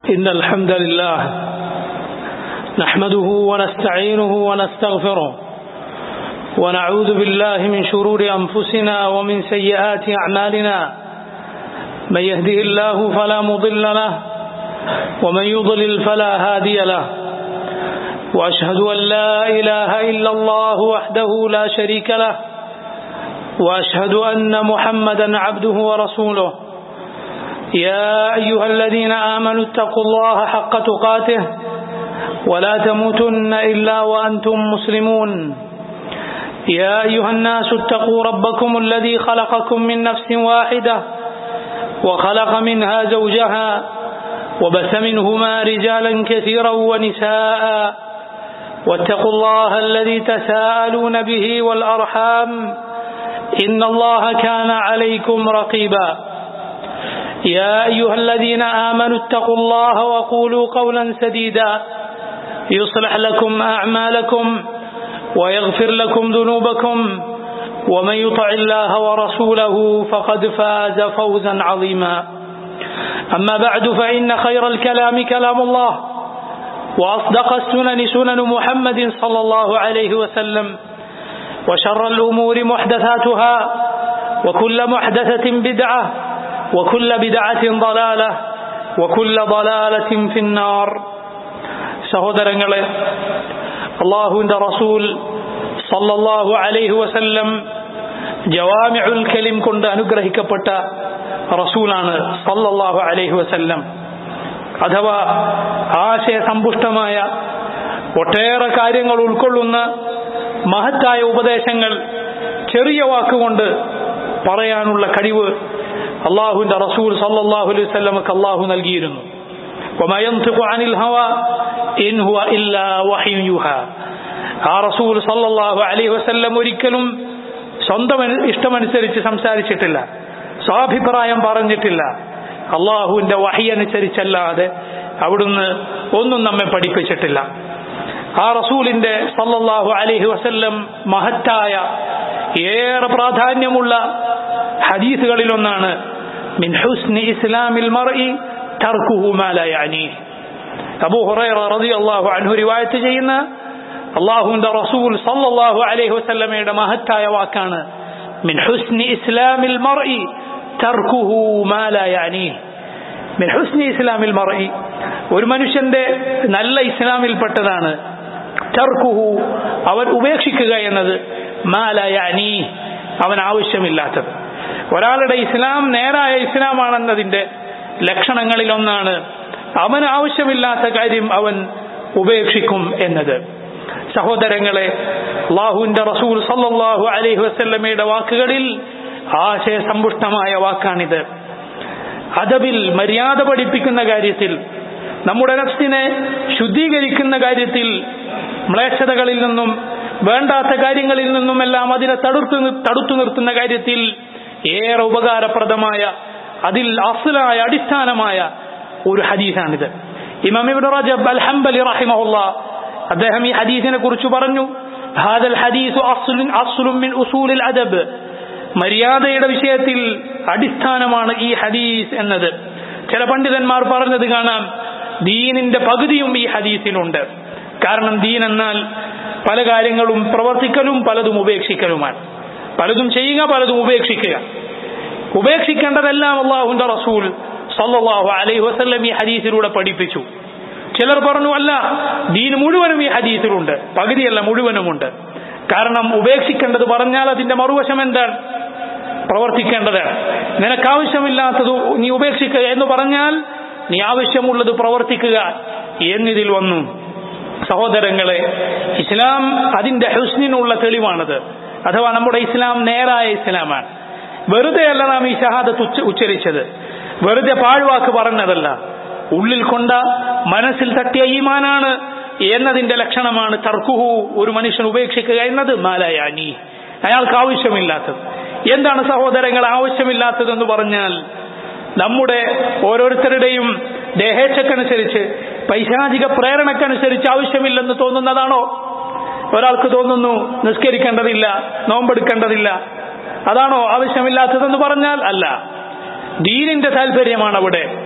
إن الحمد لله نحمده ونستعينه ونستغفره ونعوذ بالله من شرور أنفسنا ومن سيئات أعمالنا من يهده الله فلا مضل له ومن يضلل فلا هادي له وأشهد أن لا إله إلا الله وحده لا شريك له وأشهد أن محمدا عبده ورسوله يا أيها الذين آمنوا اتقوا الله حق تقاته ولا تموتن إلا وأنتم مسلمون يا أيها الناس اتقوا ربكم الذي خلقكم من نفس واحدة وخلق منها زوجها وبث منهما رجالا كثيرا ونساء واتقوا الله الذي تساءلون به والأرحام إن الله كان عليكم رقيبا يا أيها الذين آمنوا اتقوا الله وقولوا قولا سديدا يصلح لكم أعمالكم ويغفر لكم ذنوبكم ومن يطع الله ورسوله فقد فاز فوزا عظيما أما بعد فإن خير الكلام كلام الله وأصدق السنن سنن محمد صلى الله عليه وسلم وشر الأمور محدثاتها وكل محدثة بدعة وكل بدعة ضلالة وكل ضلالة في النار സഹോദരങ്ങളെ അള്ളാഹുവിൻ്റെ റസൂൽ സല്ലല്ലാഹു അലൈഹി വസല്ലം ജവാമിഉൽ കലിം കൊണ്ട് അനുഗ്രഹിക്കപ്പെട്ട റസൂലാണ് സല്ലല്ലാഹു അലൈഹി വസല്ലം അഥവാ ആശയസമ്പുഷ്ടമായ ഒട്ടേറെ കാര്യങ്ങൾ ഉൾക്കൊള്ളുന്ന മഹത്തായ ഉപദേശങ്ങൾ ചെറിയ വാക്കുകൊണ്ട് പറയാനുള്ള കഴിവ് അള്ളാഹുവിന്റെ റസൂൽ സല്ലല്ലാഹു അലൈഹി വസല്ലമക്ക് അള്ളാഹു നൽകിയിരുന്നു ആ റസൂൽ സല്ലല്ലാഹു അലൈഹി വസല്ലം ഒരിക്കലും സ്വന്തം ഇഷ്ടമനുസരിച്ച് സംസാരിച്ചിട്ടില്ല സ്വാഭിപ്രായം പറഞ്ഞിട്ടില്ല അള്ളാഹുവിന്റെ വഹി അനുസരിച്ചല്ലാതെ അവിടുന്ന് ഒന്നും നമ്മെ പഠിപ്പിച്ചിട്ടില്ല ആ റസൂലിന്റെ സല്ലല്ലാഹു അലൈഹി വസല്ലം മഹത്തായ ഏറെ പ്രാധാന്യമുള്ള ഹദീസുകളിലൊന്നാണ് മിൻ ഹുസ്നി ഇസ്ലാമിൽ മർഇ തർക്കുഹു മാ ലാ യഅനി അബൂ ഹുറൈറ റളിയല്ലാഹു അൻഹു റിവായത്ത് ചെയ്യുന്ന അള്ളാഹുവിന്റെ റസൂൽ സല്ലല്ലാഹു അലൈഹി വസല്ലമയുടെ മഹത്തായ വാക്കാണ് മിൻ ഹുസ്നി ഇസ്ലാമിൽ മർഇ തർക്കുഹു മാ ലാ യഅനി മിൻ ഹുസ്നി ഇസ്ലാമിൽ മർഇ ഒരു മനുഷ്യന്റെ നല്ല ഇസ്ലാമിൽപ്പെട്ടതാണ് തർക്കുഹു അവൻ ഉപേക്ഷിക്കുക എന്നത് മാ ലാ യഅനി അവൻ ആവശ്യമില്ലാത്തത് ഒരാളുടെ ഇസ്ലാം നേരായ ഇസ്ലാമാണെന്നതിന്റെ ലക്ഷണങ്ങളിലൊന്നാണ് അവന് ആവശ്യമില്ലാത്ത കാര്യം അവൻ ഉപേക്ഷിക്കും എന്നത് സഹോദരങ്ങളെ അള്ളാഹുവിന്റെ റസൂൽ സല്ലല്ലാഹു അലൈഹി വസല്ലമയുടെ വാക്കുകളിൽ ആശയസമ്പുഷ്ടമായ വാക്കാണിത് അദബിൽ മര്യാദ പഠിപ്പിക്കുന്ന കാര്യത്തിൽ നമ്മുടെ നഫ്സിനെ ശുദ്ധീകരിക്കുന്ന കാര്യത്തിൽ മ്ലേച്ഛതകളിൽ നിന്നും വേണ്ടാത്ത കാര്യങ്ങളിൽ നിന്നുമെല്ലാം അതിനെ തടുത്തു തടുത്തു നിർത്തുന്ന കാര്യത്തിൽ ഏറെ ഉപകാരപ്രദമായ അതിൽ അസുലായ അടിസ്ഥാനമായ ഒരു ഹദീസാണിത് ഇമാം ഇബ്നു റജബ് അൽ ഹംബലി റഹിമഹുല്ല അദ്ദേഹം ഈ ഹദീസിനെ കുറിച്ച് പറഞ്ഞു ഹാദൽ ഹദീസു അസ്ലുൻ അസ്ലുൻ മിൻ ഉസൂലിൽ അദബ് മര്യാദയുടെ വിഷയത്തിൽ അടിസ്ഥാനമാണ് ഈ ഹദീസ് എന്നത് ചില പണ്ഡിതന്മാർ പറഞ്ഞത് കാണാം ദീനിന്റെ പകുതിയും ഈ ഹദീസിലുണ്ട് കാരണം ദീൻ എന്നാൽ പല കാര്യങ്ങളും പ്രവർത്തിക്കലും പലതും ഉപേക്ഷിക്കലുമാണ് പലതും ചെയ്യുക പലതും ഉപേക്ഷിക്കുക ഉപേക്ഷിക്കേണ്ടതെല്ലാം അള്ളാഹുന്റെ റസൂൽ സല്ലല്ലാഹു അലൈഹി വസല്ലം ഈ ഹദീസിലൂടെ പഠിപ്പിച്ചു ചിലർ പറഞ്ഞു അല്ല ദീൻ മുഴുവനും ഈ ഹദീസിലുണ്ട് പകുതിയല്ല മുഴുവനുമുണ്ട് കാരണം ഉപേക്ഷിക്കേണ്ടത് പറഞ്ഞാൽ അതിന്റെ മറുവശം എന്താണ് പ്രവർത്തിക്കേണ്ടതാണ് നിനക്ക് ആവശ്യമില്ലാത്തത് നീ ഉപേക്ഷിക്കുക എന്ന് പറഞ്ഞാൽ നീ ആവശ്യമുള്ളത് പ്രവർത്തിക്കുക എന്നിതിൽ വന്നു സഹോദരങ്ങളെ ഇസ്ലാം അതിന്റെ ഹുസ്നിനുള്ള തെളിവാണത് അഥവാ നമ്മുടെ ഇസ്ലാം നേരായ ഇസ്ലാമാണ് വെറുതെ അല്ല നാം ഈ ഷഹാദത്ത് ഉച്ചരിച്ചത് വെറുതെ പാഴ്വാക്ക് പറഞ്ഞതല്ല ഉള്ളിൽ കൊണ്ട മനസ്സിൽ തട്ടിയ ഈമാനാണ് എന്നതിന്റെ ലക്ഷണമാണ് തർക്കുഹു ഒരു മനുഷ്യൻ ഉപേക്ഷിക്കുക എന്നത് മാലയാനി അയാൾക്ക് ആവശ്യമില്ലാത്തത് എന്താണ് സഹോദരങ്ങൾ ആവശ്യമില്ലാത്തതെന്ന് പറഞ്ഞാൽ നമ്മുടെ ഓരോരുത്തരുടെയും ദേഹേച്ഛക്കനുസരിച്ച് പൈശാചിക പ്രേരണക്കനുസരിച്ച് ആവശ്യമില്ലെന്ന് തോന്നുന്നതാണോ ഒരാൾക്ക് തോന്നുന്നു നിസ്കരിക്കേണ്ടതില്ല നോമ്പെടുക്കേണ്ടതില്ല അതാണോ ആവശ്യമില്ലാത്തതെന്ന് പറഞ്ഞാൽ അല്ല ദീനിന്റെ താല്പര്യമാണ് അവിടെ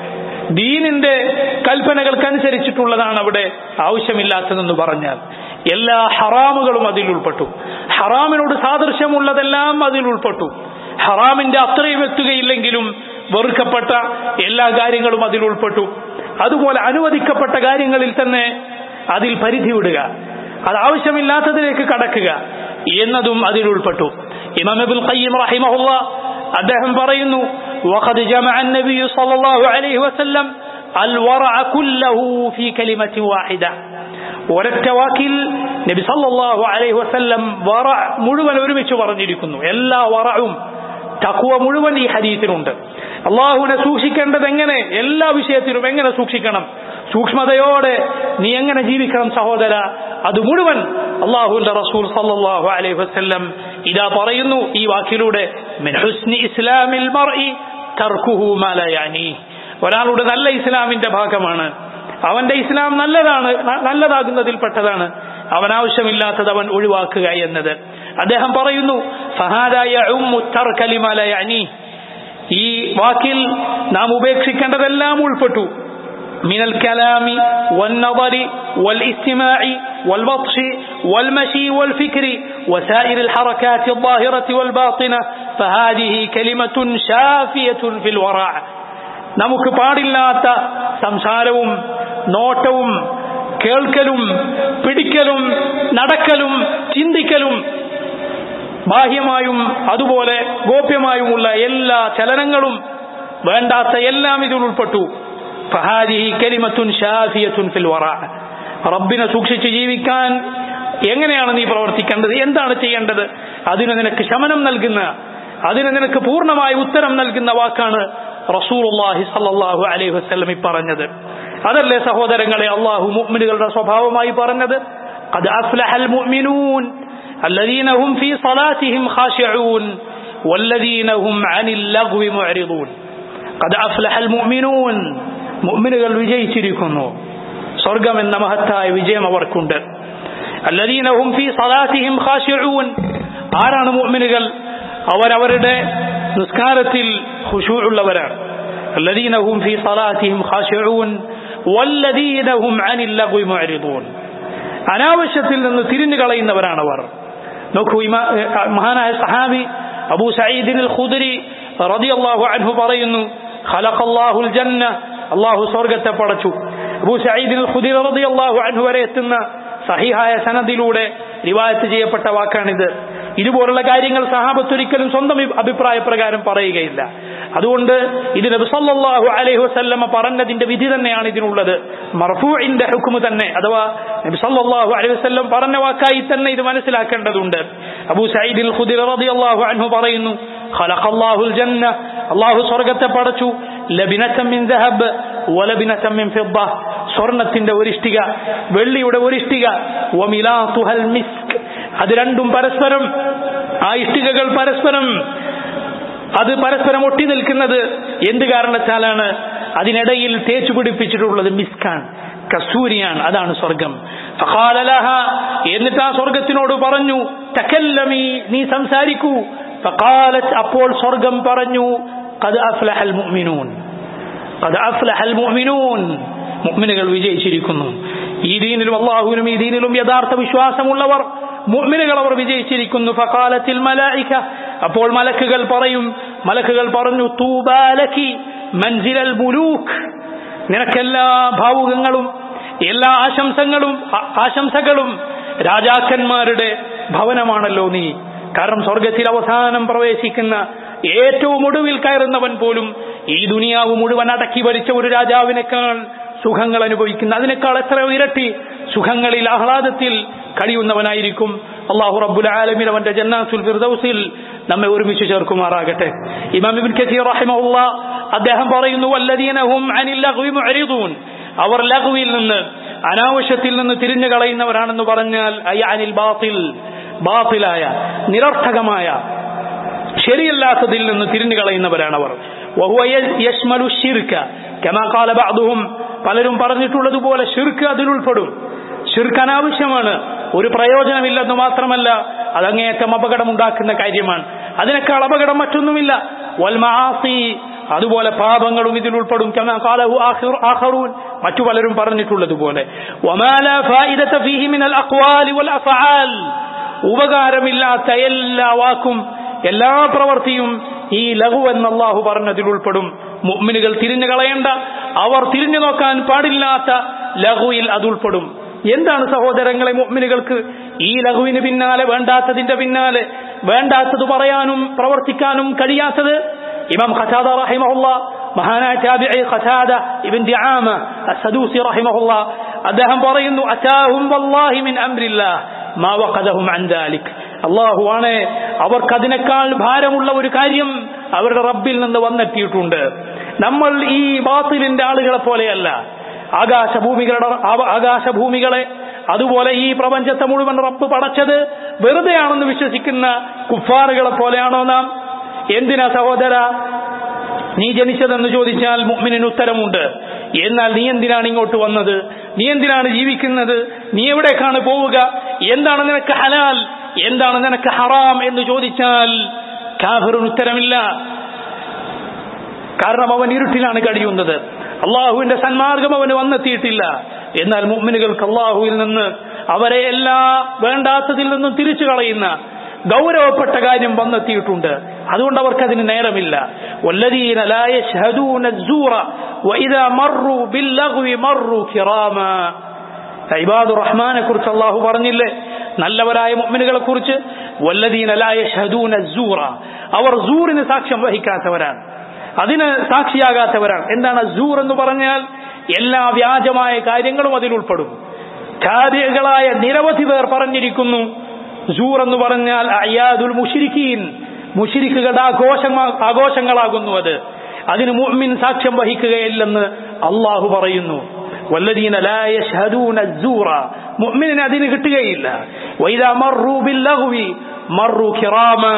ദീനിന്റെ കൽപ്പനകൾക്കനുസരിച്ചിട്ടുള്ളതാണ് അവിടെ ആവശ്യമില്ലാത്തതെന്ന് പറഞ്ഞാൽ എല്ലാ ഹറാമുകളും അതിൽ ഉൾപ്പെട്ടു ഹറാമിനോട് സാദൃശ്യമുള്ളതെല്ലാം അതിൽ ഉൾപ്പെട്ടു ഹറാമിന്റെ അത്രയും എത്തുകയില്ലെങ്കിലും വെറുക്കപ്പെട്ട എല്ലാ കാര്യങ്ങളും അതിൽ ഉൾപ്പെട്ടു അതുപോലെ അനുവദിക്കപ്പെട്ട കാര്യങ്ങളിൽ തന്നെ അതിൽ പരിധി വിടുക അത് ആവശ്യമില്ലാത്തതിലേക്ക് കടക്കുക എന്നതും അതിൽ ഉൾപ്പെട്ടു ഇമാം ഇബ്നുൽ ഖയ്യിം റഹിമഹുള്ള അദ്ദേഹം പറയുന്നു وقد جمع النبي صلى الله عليه وسلم الورع كله في كلمة واحدة ഒരൊറ്റ വാക്കിൽ നബി സല്ലല്ലാഹു അലൈഹി വസല്ലം വറ മുഴുവൻ ഒരുമിച്ച് പറഞ്ഞിരിക്കുന്നു എല്ലാ വറവും തഖ്വ മുഴുവൻ ഈ ഹദീസിലുണ്ട് അള്ളാഹുവിനെ സൂക്ഷിക്കേണ്ടത് എങ്ങനെ എല്ലാ വിഷയത്തിലും എങ്ങനെ സൂക്ഷിക്കണം സൂക്ഷ്മതയോടെ നീ എങ്ങനെ ജീവിക്കണം സഹോദര അത് മുഴുവൻ അള്ളാഹുവിന്റെ റസൂൽ സല്ലല്ലാഹു അലൈഹി വസല്ലം ഇതാ പറയുന്നു ഈ വാക്കിലൂടെ മിൻ ഹുസ്നി ഇസ്ലാമിൽ മർഇ തർക്കുഹു മാ ലാ യഅനി ഒരാളുടെ നല്ല ഇസ്ലാമിന്റെ ഭാഗമാണ് അവന്റെ ഇസ്ലാം നല്ലതാണ് നല്ലതാകുന്നതിൽപ്പെട്ടതാണ് അവൻ ആവശ്യമില്ലാത്തത് അവൻ ഒഴിവാക്കുക എന്നത് അദ്ദേഹം പറയുന്നു ഫഹാദായ ഈ വാക്കിൽ നാം ഉപേക്ഷിക്കേണ്ടതെല്ലാം ഉൾപ്പെട്ടു من الكلام والنظر والاستماع والبطش والمشي والفكر وسائر الحركات الظاهرة والباطنة فهذه كلمة شافية في الورع നമുക്ക് പാടില്ലാത്ത സംസാരവും നോട്ടവും കേൾക്കലും പിടിക്കലും നടക്കലും ചിന്തിക്കലും ബാഹ്യമായും അതുപോലെ ഗോപ്യമായുമുള്ള എല്ലാ ചലനങ്ങളും വേണ്ടാത്ത എല്ലാം ഇതിൽ ഉൾപ്പെട്ടു ഫഹാദിഹി കലിമത്തുൻ ഷാഫിയത്തുൻ ഫിൽ വറ റബ്ബിനെ സൂക്ഷിച്ച് ജീവിക്കാൻ എങ്ങനെയാണ് നീ പ്രവർത്തിക്കേണ്ടത് എന്താണ് ചെയ്യേണ്ടത് അതിന് നിനക്ക് ശമനം നൽകുന്ന അതിന് നിനക്ക് പൂർണ്ണമായ ഉത്തരം നൽകുന്ന വാക്കാണ് റസൂലുള്ളാഹി സല്ലല്ലാഹു അലൈഹി വസല്ലം ഈ പറഞ്ഞത് അതല്ലേ സഹോദരങ്ങളെ അള്ളാഹു മുഅ്മിനുകളുടെ സ്വഭാവമായി പറഞ്ഞത് قد أفلح المؤمنون الذين هم في صلاتهم خاشعون والذين هم عن اللغو معرضون قد أفلح المؤمنون മുഅ്മിനുകൾ വിജയിച്ചിരിക്കുന്നു സ്വർഗം എന്ന മഹത്തായ വിജയം അവർക്കുണ്ട് الذين هم في صلاتهم خاشعون ആരാണ് മുഅ്മിനുകൾ അവരവരുടെ നിസ്കാരത്തിൽ ഖുശൂഉള്ളവരാണ് الذين هم في صلاتهم خاشعون والذين هم عن اللغو معرضون അനാവശ്യത്തിൽ നിന്ന് തിരിഞ്ഞു കളയുന്നവരാണ് അവർ നോക്കൂ മഹാനായ സഹാബി അബൂ സഈദിൻ അൽ ഖുദരി റളിയല്ലാഹു അൻഹു പറയുന്നു ഖലഖല്ലാഹുൽ ജന്ന അള്ളാഹു സ്വർഗത്തെ പടച്ചു അബൂ സഈദിൻ അൽ ഖുദരി റളിയല്ലാഹു അൻഹു വരെ എത്തുന്ന സഹിഹായ സനദിലൂടെ റിവായത്ത് ചെയ്യപ്പെട്ട വാക്കാണിത് ഇതുപോലുള്ള കാര്യങ്ങൾ സഹാബത്ത് ഒരിക്കലും സ്വന്തം അഭിപ്രായ പ്രകാരം പറയുകയില്ല അതുകൊണ്ട് ഇത് നബി സല്ലല്ലാഹു അലൈഹി വസല്ലമ പറഞ്ഞതിന്റെ വിധി തന്നെയാണ് ഇതിനുള്ളത് മർഫൂഇന്റെ ഹുക്മ് തന്നെ അഥവാ നബി സല്ലല്ലാഹു അലൈഹി വസല്ലം പറഞ്ഞ വാക്കായി തന്നെ ഇത് മനസ്സിലാക്കേണ്ടതുണ്ട് അബൂ സഈദ് അൽ ഖുദരി റളിയല്ലാഹു അൻഹു പറയുന്നു ഖലഖല്ലാഹുൽ ജന്ന അല്ലാഹു സ്വർഗ്ഗത്തെ പടച്ചു ലബിനത്തം മിൻ ദഹബ് വലബിനത്തം മിൻ ഫിദ്ദ സ്വർണത്തിന്റെ ഒരു ഇഷ്ടിക വെള്ളിയുടെ ഒരു ഇഷ്ടിക വമിലാതുഹൽ മിസ്ക് അത് രണ്ടും പരസ്പരം ആ ഇഷ്ടികകൾ പരസ്പരം അത് പരസ്പരം ഒട്ടി നിൽക്കുന്നത് എന്ത് കാരണത്താലാണ് അതിനിടയിൽ തേച്ചു പിടിപ്പിച്ചിട്ടുള്ളത് മിസ്കാൻ കസ്തൂരിയാണ് അതാണ് സ്വർഗം ഫഖാലലഹ എന്നിട്ട് ആ സ്വർഗത്തിനോട് പറഞ്ഞു തക്കല്ലമി നീ സംസാരിക്കൂ ഫഖാലത് അപ്പോൾ സ്വർഗം പറഞ്ഞു قد أفلح المؤمنون قد أفلح المؤمنون മുഅ്മിനുകൾ വിജയിച്ചിരിക്കുന്നു ഈ ദീനിലും അള്ളാഹുവിനും ഈ ദീനിലും യഥാർത്ഥ വിശ്വാസമുള്ളവർ മുഅ്മിനുകൾ അവർ വിജയിച്ചിരിക്കുന്നു ഫഖാലത്തിൽ മലായിക അപ്പോൾ മലക്കുകൾ പറയും മലക്കുകൾ പറഞ്ഞു തൂബാലക്കി മൻസിലൽ മുലൂക്ക് നിനക്കെല്ലാ ഭാവുകങ്ങളും എല്ലാ ആശംസകളും ആശംസകളും രാജാക്കന്മാരുടെ ഭവനമാണല്ലോ നീ കാരണം സ്വർഗത്തിൽ അവസാനം പ്രവേശിക്കുന്ന ഏറ്റവും ഒടുവിൽ കയറുന്നവൻ പോലും ഈ ദുനിയാവ് മുഴുവൻ അടക്കി ഭരിച്ച ഒരു രാജാവിനേക്കാൾ സുഖങ്ങൾ അനുഭവിക്കുന്ന അതിനേക്കാൾ എത്രയോ ഇരട്ടി സുഖങ്ങളിൽ ആഹ്ലാദത്തിൽ കഴിയുന്നവനായിരിക്കും അള്ളാഹു റബ്ബുൽ ആലമീൻ അവന്റെ ജന്നാസുൽ ഫിർദൗസിൽ നമ്മെ ഒരുമിച്ച് ചേർക്കുമാറാകട്ടെ ഇമാം ഇബ്നു കസീർ റഹിമഹുള്ള അദ്ദേഹം പറയുന്നു വല്ലദീനഹും അനിൽ ലഗ്വി മുഅ്രിദൂൻ അവർ ലഗ്വിൽ നിന്ന് അനാവശ്യത്തിൽ നിന്ന് തിരിഞ്ഞു കളയുന്നവരാണെന്ന് പറഞ്ഞാൽ അയ അനിൽ ബാത്തിൽ ബാത്തിലായ നിരർത്ഥകമായ ശരിയല്ലാത്തതിൽ നിന്ന് തിരിഞ്ഞു കളയുന്നവരാണ് അവർ പലരും പറഞ്ഞിട്ടുള്ളതുപോലെ ഷിർക്ക് അതിലുൾപ്പെടും ഷിർക്ക് അനാവശ്യമാണ് ഒരു പ്രയോജനമില്ലെന്ന് മാത്രമല്ല അതങ്ങേയറ്റം അപകടമുണ്ടാക്കുന്ന കാര്യമാണ് അതിനേക്കാൾ അപകടം മറ്റൊന്നുമില്ല വൽമാസി അതുപോലെ പാപങ്ങളും ഇതിൽ ഉൾപ്പെടും കമാ ഖാലഹു ആഖിർ- ആഖറൂൻ മറ്റു പലരും പറഞ്ഞിട്ടുള്ളതുപോലെ വമാ ലാ ഫായിദത ഫീഹി മിനൽ അഖ്വാലി വൽ അഫ്ആൽ ഉപകാരമില്ലാത്ത എല്ലാ വാക്കും എല്ലാ പ്രവൃത്തിയും ഈ ലഘു എന്ന് അള്ളാഹു പറഞ്ഞതിൽ ഉൾപ്പെടും മുഅ്മിനുകൾ തിരിഞ്ഞു കളയേണ്ട അവർ തിരിഞ്ഞു നോക്കാൻ പാടില്ലാത്ത ലഘുവിൽ അത് ഉൾപ്പെടും എന്താണ് സഹോദരങ്ങളെ മുഅ്മിനുകൾക്ക് ഈ ലഘുവിന് പിന്നാലെ വേണ്ടാത്തതിന്റെ പിന്നാലെ വേണ്ടാത്തത് പറയാനും പ്രവർത്തിക്കാനും കഴിയാത്തത് ഇമാം ഖതാദ റഹിമഹുല്ല മഹാനായ താബിഈ ഖതാദ ഇബ്ൻ ദിആമ അസ്സദൂസി റഹിമഹുല്ല അദ്ദേഹം പറയുന്നു അതാഹും വല്ലാഹി മിൻ അംരില്ലാഹ് മാ വഖദഹും അൻ ദാലിക് അള്ളാഹുവാണ് അവർക്ക് അതിനേക്കാൾ ഭാരമുള്ള ഒരു കാര്യം അവരുടെ റബ്ബിൽ നിന്ന് വന്നെത്തിയിട്ടുണ്ട് നമ്മൾ ഈ ബാത്തിലിന്റെ ആളുകളെ പോലെയല്ല ആകാശഭൂമികളുടെ ആവ- ആകാശഭൂമികളെ അതുപോലെ ഈ പ്രപഞ്ചത്തെ മുഴുവൻ റബ്ബ് പടച്ചത് വെറുതെയാണെന്ന് വിശ്വസിക്കുന്ന കുഫാറുകളെ പോലെയാണോ നാം എന്തിനാ സഹോദര നീ ജനിച്ചതെന്ന് ചോദിച്ചാൽ മുഅ്മിനിന് ഉത്തരമുണ്ട് എന്നാൽ നീ എന്തിനാണ് ഇങ്ങോട്ട് വന്നത് നീ എന്തിനാണ് ജീവിക്കുന്നത് നീ എവിടേക്കാണ് പോവുക എന്താണ് നിനക്ക് ഹലാൽ എന്താണ് നിനക്ക് ഹറാം എന്ന് ചോദിച്ചാൽ കാഫിറിന് ഉത്തരമില്ല കാരണം അവൻ ഇരുട്ടിലാണ് കഴിയുന്നത് അള്ളാഹുവിന്റെ സന്മാർഗം അവന് വന്നെത്തിയിട്ടില്ല എന്നാൽ മുഅ്മിനുകൾക്ക് അള്ളാഹുവിൽ നിന്ന് അവരെ എല്ലാ വേണ്ടാത്തതിൽ നിന്നും തിരിച്ചു കളയുന്ന ഗൗരവപ്പെട്ട കാര്യം വന്നെത്തിയിട്ടുണ്ട് അതുകൊണ്ട് അവർക്ക് അതിന് നേരമില്ല والذين لا يشهدون الزور وإذا مروا باللغو مروا كراما ഇബാദു റഹ്മാനെ കുറിച്ച് അള്ളാഹു പറഞ്ഞില്ലേ നല്ലവരായ മുഅ്മിനുകളെ കുറിച്ച് വല്ലദീന ലാ യഷ്ഹദൂന സൂറ അവർ സൂറിന് സാക്ഷ്യം വഹിക്കാത്തവരാണ് അതിന് സാക്ഷിയാകാത്തവരാണ് എന്താണ് സൂർ എന്ന് പറഞ്ഞാൽ എല്ലാ വ്യാജമായ കാര്യങ്ങളും അതിൽ ഉൾപ്പെടും ഖാദികളായ നിരവധി പേർ പറഞ്ഞിരിക്കുന്നു സൂർ എന്ന് പറഞ്ഞാൽ അയ്യാദുൽ മുഷിരിക്കീൻ മുഷിരിക്കുകളുടെ ആഘോഷങ്ങൾ ആഘോഷങ്ങളാകുന്നു അത് അതിന് മുഅ്മിൻ സാക്ഷ്യം വഹിക്കുകയില്ലെന്ന് അള്ളാഹു പറയുന്നു والذين لا يشهدون الزور മുഅ്മിനിന് അതിന് കിട്ടുകയില്ല وإذا مروا باللغو مروا كراما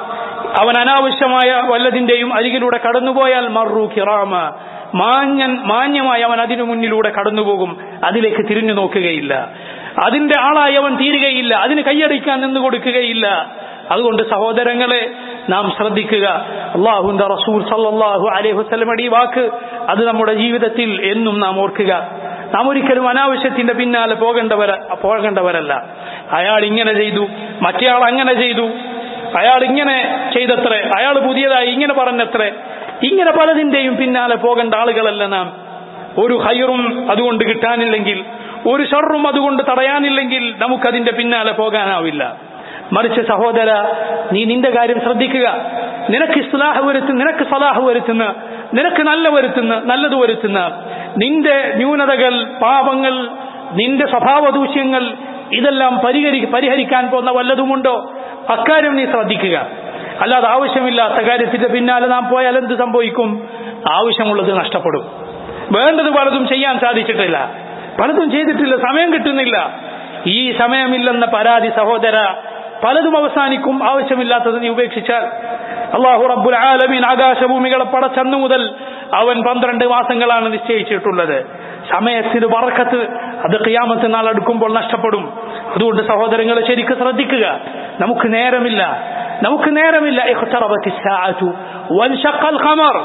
അവൻ അനാവശ്യമായ വല്ലതിന്റെയും അരികിലൂടെ കടന്നുപോയാൽ മറു കിറാമ മാഞ്ഞൻ മാന്യമായി അവൻ അതിനു മുന്നിലൂടെ കടന്നുപോകും അതിലേക്ക് തിരിഞ്ഞു നോക്കുകയില്ല അതിന്റെ ആളായി അവൻ തീരുകയില്ല അതിന് കൈയടിക്കാൻ നിന്ന് കൊടുക്കുകയില്ല അതുകൊണ്ട് സഹോദരങ്ങളെ നാം ശ്രദ്ധിക്കുക അള്ളാഹുന്റെ റസൂൽ സല്ലല്ലാഹു അലൈഹി വസല്ലമയുടെ ഈ വാക്ക് അത് നമ്മുടെ ജീവിതത്തിൽ എന്നും നാം ഓർക്കുക നാം ഒരിക്കലും അനാവശ്യത്തിന്റെ പിന്നാലെ പോകേണ്ടവര പോകേണ്ടവരല്ല അയാൾ ഇങ്ങനെ ചെയ്തു മറ്റേയാൾ അങ്ങനെ ചെയ്തു അയാൾ ഇങ്ങനെ ചെയ്തത്രേ അയാൾ പുതിയതായി ഇങ്ങനെ പറഞ്ഞത്രേ ഇങ്ങനെ പലതിന്റെയും പിന്നാലെ പോകേണ്ട ആളുകളല്ല നാം ഒരു ഹൈറും അതുകൊണ്ട് കിട്ടാനില്ലെങ്കിൽ ഒരു ഷറും അതുകൊണ്ട് തടയാനില്ലെങ്കിൽ നമുക്കതിന്റെ പിന്നാലെ പോകാനാവില്ല മറിച്ച് സഹോദര നീ നിന്റെ കാര്യം ശ്രദ്ധിക്കുക നിനക്ക് ഇസ്ലാഹ് വരുത്തുന്ന നിനക്ക് സലാഹ് വരുത്തുന്ന നിനക്ക് നല്ല വരുത്തുന്ന നല്ലത് വരുത്തുന്ന നിന്റെ ന്യൂനതകൾ പാപങ്ങൾ നിന്റെ സ്വഭാവദൂഷ്യങ്ങൾ ഇതെല്ലാം പരിഹരി പരിഹരിക്കാൻ പോകുന്ന വല്ലതുമുണ്ടോ അക്കാര്യം നീ ശ്രദ്ധിക്കുക അല്ലാതെ ആവശ്യമില്ലാത്ത കാര്യത്തിന്റെ പിന്നാലെ നാം പോയാൽ എന്ത് സംഭവിക്കും ആവശ്യമുള്ളത് നഷ്ടപ്പെടും വേണ്ടത് പലതും ചെയ്യാൻ സാധിച്ചിട്ടില്ല പലതും ചെയ്തിട്ടില്ല സമയം കിട്ടുന്നില്ല ഈ സമയമില്ലെന്ന പരാതി സഹോദര പലതും അവസാനിക്കും ആവശ്യമില്ലാത്തത് നീ ഉപേക്ഷിച്ചാൽ അള്ളാഹു റബ്ബുൽ ആലമീൻ ആകാശഭൂമികളെ പടച്ചന്നു മുതൽ അവൻ പന്ത്രണ്ട് മാസങ്ങളാണ് നിശ്ചയിച്ചിട്ടുള്ളത് സമയത്തിന് പറക്കത്ത് അത് ഖിയാമത്ത് നാൾ അടുക്കുമ്പോൾ നഷ്ടപ്പെടും അതുകൊണ്ട് സഹോദരങ്ങളെ ശരിക്ക് ശ്രദ്ധിക്കുക നമുക്ക് നേരമില്ല നമുക്ക് നേരമില്ല ഇഖ്തറബത്തി സ്സാഅതു വൻഷഖൽ ഖമർ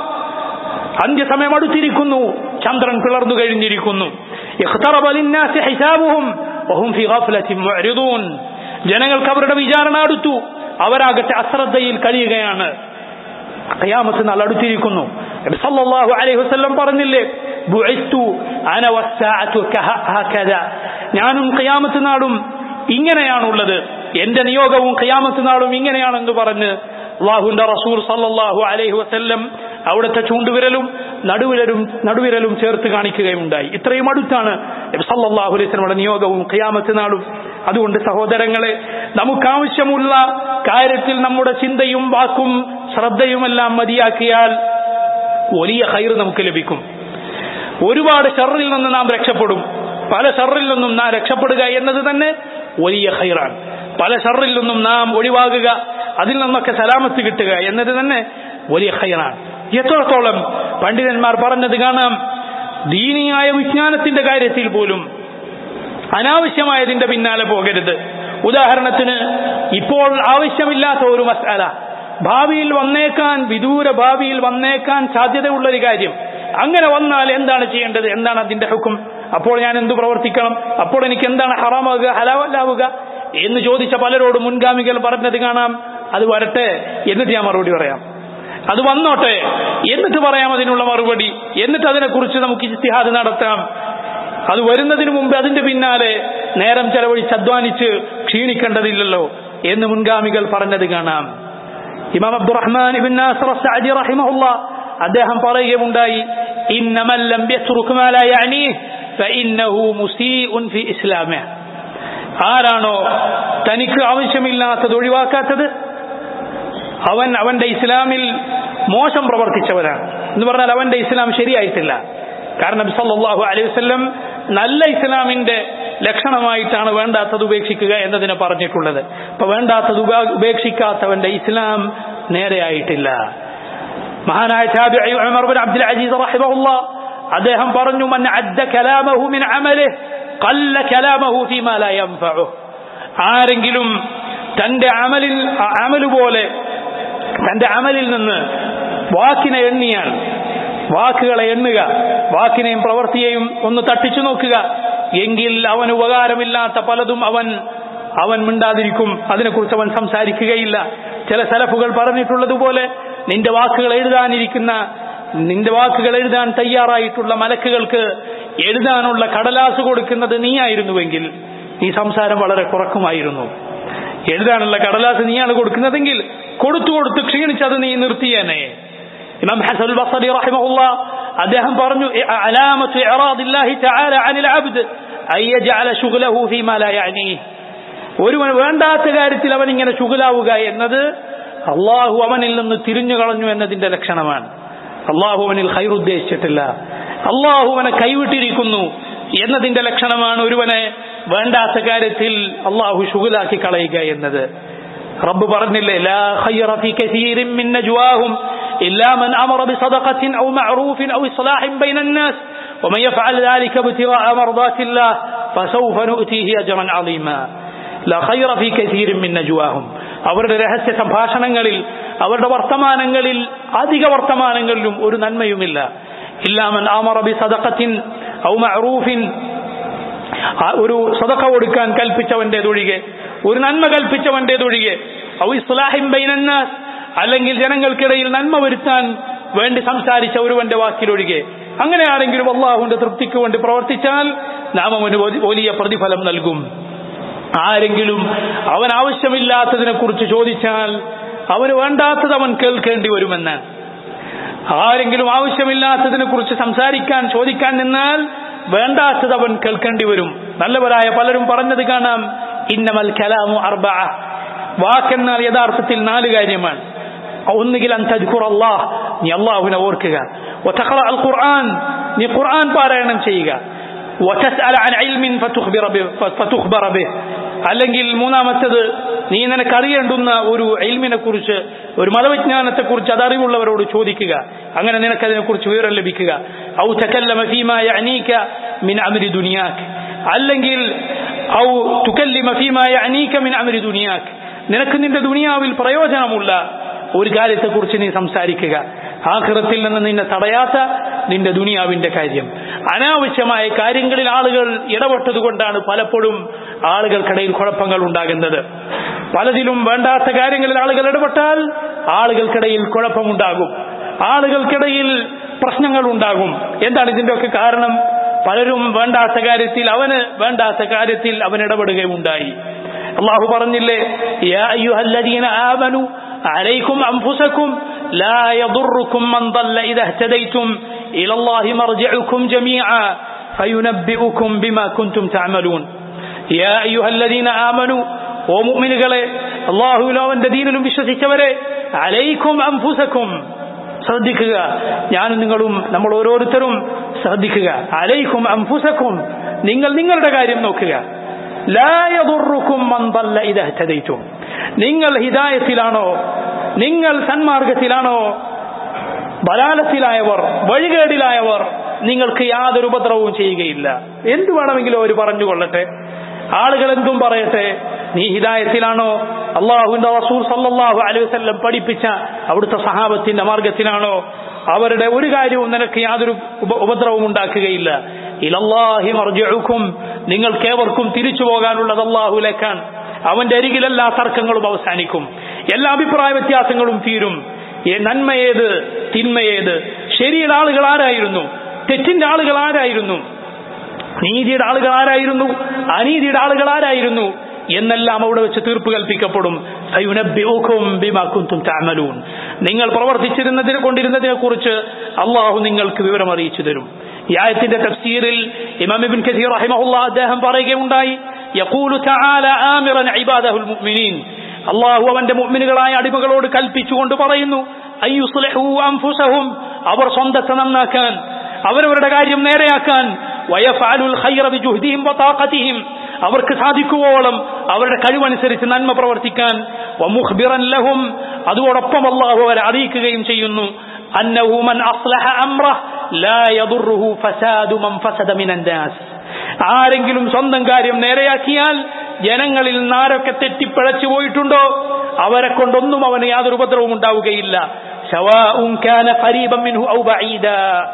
അന്ത്യസമയം അടുത്തിരിക്കുന്നു ചന്ദ്രൻ പിളർന്നു കഴിഞ്ഞിരിക്കുന്നു ഇഖ്തറബ ലിന്നാസി ഹിസാബുഹും വഹും ഫി ഗഫലത്തിൻ മുഅ്രിദൂൻ ജനങ്ങൾക്ക് അവരുടെ വിചാരണ അടുത്തു അവരാകട്ടെ അശ്രദ്ധയിൽ കഴിയുകയാണ് ഖിയാമത്ത് നാൾ അടുത്തിരിക്കുന്നു നബി സല്ലല്ലാഹു അലൈഹി വസല്ലം പറഞ്ഞില്ലേ ബുഇസ്തു അന വസ്സാഅതു കഹകദ ഞാനും ഖിയാമത്ത് നാളും ഇങ്ങനെയാണുള്ളത് എന്റെ നിയോഗവും ഖിയാമത്ത് നാളും ഇങ്ങനെയാണെന്ന് പറഞ്ഞ് അള്ളാഹുന്റെ റസൂൽ സല്ലല്ലാഹു അലൈഹി വസല്ലം അവിടുത്തെ ചൂണ്ടുവിരലും നടുവിരലും നടുവിരലും ചേർത്ത് കാണിക്കുകയുണ്ടായി ഇത്രയും അടുത്താണ് നബി സല്ലല്ലാഹു അലൈഹി വസല്ലമയുടെ നിയോഗവും ഖിയാമത്ത് നാളും അതുകൊണ്ട് സഹോദരങ്ങളെ നമുക്കാവശ്യമുള്ള കാര്യത്തിൽ നമ്മുടെ ചിന്തയും വാക്കും ശ്രദ്ധയുമെല്ലാം മതിയാക്കിയാൽ വലിയ ഹൈർ നമുക്ക് ലഭിക്കും ഒരുപാട് ഷറിൽ നിന്ന് നാം രക്ഷപ്പെടും പല ഷറിൽ നിന്നും നാം രക്ഷപ്പെടുക എന്നത് തന്നെ വലിയ ഹൈറാണ് പല ഷറിൽ നിന്നും നാം ഒഴിവാകുക അതിൽ നിന്നൊക്കെ സലാമത്ത് കിട്ടുക എന്നത് തന്നെ വലിയ ഹൈറാണ് എത്രത്തോളം പണ്ഡിതന്മാർ പറഞ്ഞത് കാണാം ദീനിയായ വിജ്ഞാനത്തിന്റെ കാര്യത്തിൽ പോലും അനാവശ്യമായതിന്റെ പിന്നാലെ പോകരുത് ഉദാഹരണത്തിന് ഇപ്പോൾ ആവശ്യമില്ലാത്ത ഒരു മസാല ഭാവിയിൽ വന്നേക്കാൻ വിദൂര ഭാവിയിൽ വന്നേക്കാൻ സാധ്യതയുള്ള ഒരു കാര്യം അങ്ങനെ വന്നാൽ എന്താണ് ചെയ്യേണ്ടത് എന്താണ് അതിന്റെ ഹുക്കും അപ്പോൾ ഞാൻ എന്തു പ്രവർത്തിക്കണം അപ്പോൾ എനിക്ക് എന്താണ് ഹറാമാവുക ഹലാവല്ലാവുക എന്ന് ചോദിച്ച പലരോടും മുൻഗാമികൾ പറഞ്ഞത് കാണാം അത് വരട്ടെ എന്നിട്ട് ഞാൻ മറുപടി പറയാം അത് വന്നോട്ടെ എന്നിട്ട് പറയാം അതിനുള്ള മറുപടി എന്നിട്ട് അതിനെക്കുറിച്ച് നമുക്ക് ഇസ്തിഹാദ് നടത്താം അത് വരുന്നതിന് മുമ്പ് അതിന്റെ പിന്നാലെ നേരം ചെലവഴിച്ച് അധ്വാനിച്ച് ക്ഷീണിക്കേണ്ടതില്ലല്ലോ എന്ന് മുൻഗാമികൾ പറഞ്ഞത് കാണാം ഇമാം അബ്ദുറഹ്മാൻ ഇബിൻ നാസർ സഅദി റഹിമഹുല്ല അദ്ദേഹം പറയുകയുണ്ടായി ഇന്നമൻ ലം യത്റുക് മാ ലാ യഅനീഹ് ഫഇന്നഹു മുസീഉൻ ഫി ഇസ്ലാമിഹ് ആരാണോ തനിക്ക് ആവശ്യമില്ലാത്തത് ഒഴിവാക്കാത്തത് അവൻ അവന്റെ ഇസ്ലാമിൽ മോശം പ്രവർത്തിച്ചവരാണ് എന്ന് പറഞ്ഞാൽ അവന്റെ ഇസ്ലാം ശരിയായിട്ടില്ല കാരണം സല്ലല്ലാഹു അലൈഹി വസല്ലം നല്ല ഇസ്ലാമിന്റെ ലക്ഷണമായിട്ടാണ് വേണ്ടാത്തത് ഉപേക്ഷിക്കുക എന്നതിനെ പറഞ്ഞിട്ടുള്ളത് അപ്പൊ വേണ്ടാത്തത് ഉപ- ഉപേക്ഷിക്കാത്തവന്റെ ഇസ്ലാം നേരെയായിട്ടില്ല മഹാനായ താബിഈ ഉമർ ബിൻ അബ്ദുൽ അസീസ് റഹിമഹുല്ലാ അദ്ദേഹം പറഞ്ഞു മൻ അദ്ദ കലാമഹു മിൻ അമലിഹി ഖല്ല കലാമഹു ഫീമാ ലാ യൻഫഉ ആരെങ്കിലും തന്റെ അമലിൽ അ- അമല് പോലെ തന്റെ അമലിൽ നിന്ന് വാക്കിനെ എണ്ണിയാൽ വാക്കുകളെ എണ്ണുക വാക്കിനെയും പ്രവൃത്തിയെയും ഒന്ന് തട്ടിച്ചു നോക്കുക എങ്കിൽ അവന് ഉപകാരമില്ലാത്ത പലതും അവൻ അവൻ മിണ്ടാതിരിക്കും അതിനെക്കുറിച്ച് അവൻ സംസാരിക്കുകയില്ല ചില സലഫുകൾ പറഞ്ഞിട്ടുള്ളതുപോലെ നിന്റെ വാക്കുകൾ എഴുതാനിരിക്കുന്ന നിന്റെ വാക്കുകൾ എഴുതാൻ തയ്യാറായിട്ടുള്ള മലക്കുകൾക്ക് എഴുതാനുള്ള കടലാസ് കൊടുക്കുന്നത് നീയായിരുന്നുവെങ്കിൽ നീ സംസാരം വളരെ കുറക്കുമായിരുന്നു എഴുതാനുള്ള കടലാസ് നീയാണ് കൊടുക്കുന്നതെങ്കിൽ കൊടുത്തു കൊടുത്ത് ക്ഷീണിച്ചത് നീ നിർത്തിയേനെ ഇമാം ഹസൻ ബസറി റഹിമഹുല്ല അദ്ദേഹം പറഞ്ഞു അലാമത്ത് ഇറാദില്ലാഹി തആല അനിൽ അബ്ദ് അൻ യജഅല ശുഗ്ലഹു ഫീമാ ലാ യഅനീഹ് ഒരുവൻ വേണ്ടാത്ത കാര്യത്തിൽ അവൻ ഇങ്ങനെ ശുഗലാവുക എന്നത് അള്ളാഹു അവനിൽ നിന്ന് തിരിഞ്ഞു കളഞ്ഞു എന്നതിന്റെ ലക്ഷണമാണ് അള്ളാഹു അവനിൽ ഹൈർ ഉദ്ദേശിച്ചിട്ടില്ല അള്ളാഹു അവനെ കൈവിട്ടിരിക്കുന്നു എന്നതിന്റെ ലക്ഷണമാണ് ഒരുവനെ വേണ്ടാത്ത കാര്യത്തിൽ അള്ളാഹു ശുഗലാക്കി കളയുക എന്നത് റബ്ബ് പറഞ്ഞില്ലേ ലാ ഖൈറ ഫീ കസീരിൻ മിൻ നജ്വാഹും ഇല്ലാ മൻ അമറ ബിസദഖത്തിൻ ഔ മഅറൂഫിൻ ഔ ഇസ്ലാഹിൻ ബൈനൻ നാസ് ومن يفعل ذلك ابتغاء مرضات الله فسوف نؤتيه أجرا عظيما لا خير في كثير من نجواهم അവരുടെ രഹസ്യ സംഭാഷണങ്ങളിൽ അവരുടെ വർത്തമാനങ്ങളിൽ അധിക വർത്തമാനങ്ങളിലും ഒരു നന്മയുമില്ല ഇല്ലാമൻ ആമറബി സദഖത്തിൻ ഔ മഅറൂഫിൻ ആ ഒരു സദഖ കൊടുക്കാൻ കൽപ്പിച്ചവന്റേതൊഴികെ ഒരു നന്മ കൽപ്പിച്ചവന്റേതൊഴികെ ഔ ഇസ്ലാഹിം ബൈനന്നാസ് അല്ലെങ്കിൽ ജനങ്ങൾക്കിടയിൽ നന്മ വരുത്താൻ വേണ്ടി സംസാരിച്ച ഒരുവന്റെ വാക്കിലൊഴികെ അങ്ങനെ ആരെങ്കിലും അള്ളാഹുവിന്റെ തൃപ്തിക്ക് വേണ്ടി പ്രവർത്തിച്ചാൽ നാം അവന് വലി- വലിയ പ്രതിഫലം നൽകും ആരെങ്കിലും അവൻ ആവശ്യമില്ലാത്തതിനെ കുറിച്ച് ചോദിച്ചാൽ അവന് വേണ്ടാത്തത് അവൻ കേൾക്കേണ്ടി വരുമെന്ന് ആരെങ്കിലും ആവശ്യമില്ലാത്തതിനെ കുറിച്ച് സംസാരിക്കാൻ ചോദിക്കാൻ നിന്നാൽ വേണ്ടാത്തത് അവൻ കേൾക്കേണ്ടി വരും നല്ലവരായ പലരും പറഞ്ഞത് കാണാം ഇന്നമൽ കലാമു അർബ വാക്കെന്നാൽ യഥാർത്ഥത്തിൽ നാല് കാര്യമാണ് ഒന്നുകിൽ അൻ തദ്കുർ അല്ലാഹ് നീ അള്ളാഹുവിനെ ഓർക്കുക വതഖറ അൽ ഖുർആൻ നീ ഖുർആൻ പാരായണം ചെയ്യുക وتسأل عن علم فتخبر به فتخبر به അല്ലെങ്കിൽ മൂന്നാമത്തത് നീ നിനക്ക് അറിയേണ്ടുന്ന ഒരു എൽമിനെ കുറിച്ച് ഒരു മതവിജ്ഞാനത്തെ കുറിച്ച് അത് അറിവുള്ളവരോട് ചോദിക്കുക അങ്ങനെ നിനക്ക് അതിനെക്കുറിച്ച് വിവരം ലഭിക്കുക ഔ തകല്ലമ ഫീമാ യഅനീക മിൻ അംരി ദുനിയാക് അല്ലെങ്കിൽ ഔ തുകല്ലിമ ഫീമാ യഅനീക മിൻ അംരി ദുനിയാക് നിനക്ക് നിന്റെ ദുനിയാവിൽ പ്രയോജനമുള്ള ഒരു കാര്യത്തെക്കുറിച്ച് നീ സംസാരിക്കുക ആഖിറത്തിൽ നിന്ന് നിന്നെ തടയാത്ത നിന്റെ ദുനിയാവിന്റെ കാര്യം അനാവശ്യമായ കാര്യങ്ങളിൽ ആളുകൾ ഇടപെട്ടതുകൊണ്ടാണ് പലപ്പോഴും ആളുകൾക്കിടയിൽ കുഴപ്പങ്ങൾ ഉണ്ടാകുന്നത് പലതിലും വേണ്ടാത്ത കാര്യങ്ങളിൽ ആളുകൾ ഇടപെട്ടാൽ ആളുകൾക്കിടയിൽ കുഴപ്പമുണ്ടാകും ആളുകൾക്കിടയിൽ പ്രശ്നങ്ങൾ ഉണ്ടാകും എന്താണ് ഇതിന്റെയൊക്കെ കാരണം പലരും വേണ്ടാത്ത കാര്യത്തിൽ അവന് വേണ്ടാത്ത കാര്യത്തിൽ അവൻ ഇടപെടുകയുണ്ടായി അള്ളാഹു പറഞ്ഞില്ലേ യാ അയ്യുഹല്ലദീന ആമനു عليكم أنفسكم لا يضركم من ضل إذا اهتديتم إلى الله مرجعكم جميعا فينبئكم بما كنتم تعملون يا أيها الذين آمنوا ومؤمنകളെ അള്ളാഹുവിലോ അവന്റെ ദീനിലും വിശ്വസിച്ചവരെ അലൈക്കും അംഫുസക്കും ശ്രദ്ധിക്കുക ഞാനും നിങ്ങളും നമ്മൾ ഓരോരുത്തരും ശ്രദ്ധിക്കുക അലൈക്കും അംഫുസക്കും നിങ്ങൾ നിങ്ങളുടെ കാര്യം നോക്കുക ലാ യദുറുക്കും മൻ ضل إذا اهتديتم നിങ്ങൾ ഹിദായത്തിലാണോ നിങ്ങൾ സന്മാർഗത്തിലാണോ ബലാലത്തിലായവർ വഴികേടിലായവർ നിങ്ങൾക്ക് യാതൊരു ഉപദ്രവവും ചെയ്യുകയില്ല എന്തു വേണമെങ്കിലും അവർ പറഞ്ഞുകൊള്ളട്ടെ ആളുകൾ എന്തും പറയട്ടെ നീ ഹിദായത്തിലാണോ അള്ളാഹുവിന്റെ റസൂൽ സല്ലല്ലാഹു അലൈഹി വസല്ലം പഠിപ്പിച്ച അവിടുത്തെ സഹാബത്തിന്റെ മാർഗത്തിലാണോ അവരുടെ ഒരു കാര്യവും നിനക്ക് യാതൊരു ഉപ- ഉപദ്രവവും ഉണ്ടാക്കുകയില്ല ഇലല്ലാഹി മർജിഉക്കും നിങ്ങൾക്കേവർക്കും തിരിച്ചു പോകാനുള്ളത് അള്ളാഹുലേക്കാണ് അവന്റെ അരികിൽ എല്ലാ തർക്കങ്ങളും അവസാനിക്കും എല്ലാ അഭിപ്രായ വ്യത്യാസങ്ങളും തീരും ഏ, നന്മയേത് തിന്മയേത് ശരിയുടെ ആളുകൾ ആരായിരുന്നു തെറ്റിന്റെ ആളുകൾ ആരായിരുന്നു നീതിയുടെ ആളുകൾ ആരായിരുന്നു അനീതിയുടെ ആളുകൾ ആരായിരുന്നു എന്നെല്ലാം അവിടെ വെച്ച് തീർപ്പ് കൽപ്പിക്കപ്പെടും ഫയുനബ്ബിഉക്കും ബിമാ കുന്തും തഅമലൂൻ നിങ്ങൾ പ്രവർത്തിച്ചിരുന്നതിനെ കൊണ്ടിരുന്നതിനെ കുറിച്ച് അള്ളാഹു നിങ്ങൾക്ക് വിവരം അറിയിച്ചു തരും ഈ ആയത്തിന്റെ തഫ്സീറിൽ ഇമാം ഇബ്ൻ കസീർ റഹിമഹുല്ലാ അദ്ദേഹം പറയുകയുണ്ടായി യഖൂലു തആല ആമിറൻ ഇബാദഹുൽ മുഅ്മിനീൻ അള്ളാഹു അവന്റെ മുഅ്മിനുകളായ അടിമകളോട് കൽപ്പിച്ചുകൊണ്ട് പറയുന്നു അയ്യുസ്ലിഹു അൻഫുസഹും അവർ സ്വന്തത്തെ നന്നാക്കാൻ അവരവരുടെ കാര്യം നേരെയാക്കാൻ വയഫഅലുൽ ഖൈറ ബിജുഹ്ദിഹിം വതാഖതിഹിം അവർക്ക് സാധിക്കുവോളം അവരുടെ കഴിവനുസരിച്ച് നന്മ പ്രവർത്തിക്കാൻ വമുഖ്ബിറൻ ലഹും അതോടൊപ്പം അള്ളാഹു അവരെ അറിയിക്കുകയും ചെയ്യുന്നു അന്നഹു മൻ അസ്ലഹ അംറഹ് ലാ യദുറുഹു ഫസാദു മൻ ഫസദ മിനൻ നാസ് ആരെങ്കിലും സ്വന്തം കാര്യം നേരെയാക്കിയാൽ ജനങ്ങളിൽ നിന്ന് ആരൊക്കെ തെറ്റിപ്പിഴച്ചു പോയിട്ടുണ്ടോ അവരെ കൊണ്ടൊന്നും അവന് യാതൊരു ഉപദ്രവവും ഉണ്ടാവുകയില്ല സവാഉൻ കാന ഖരീബൻ മിൻഹു ഔ ബഈദാ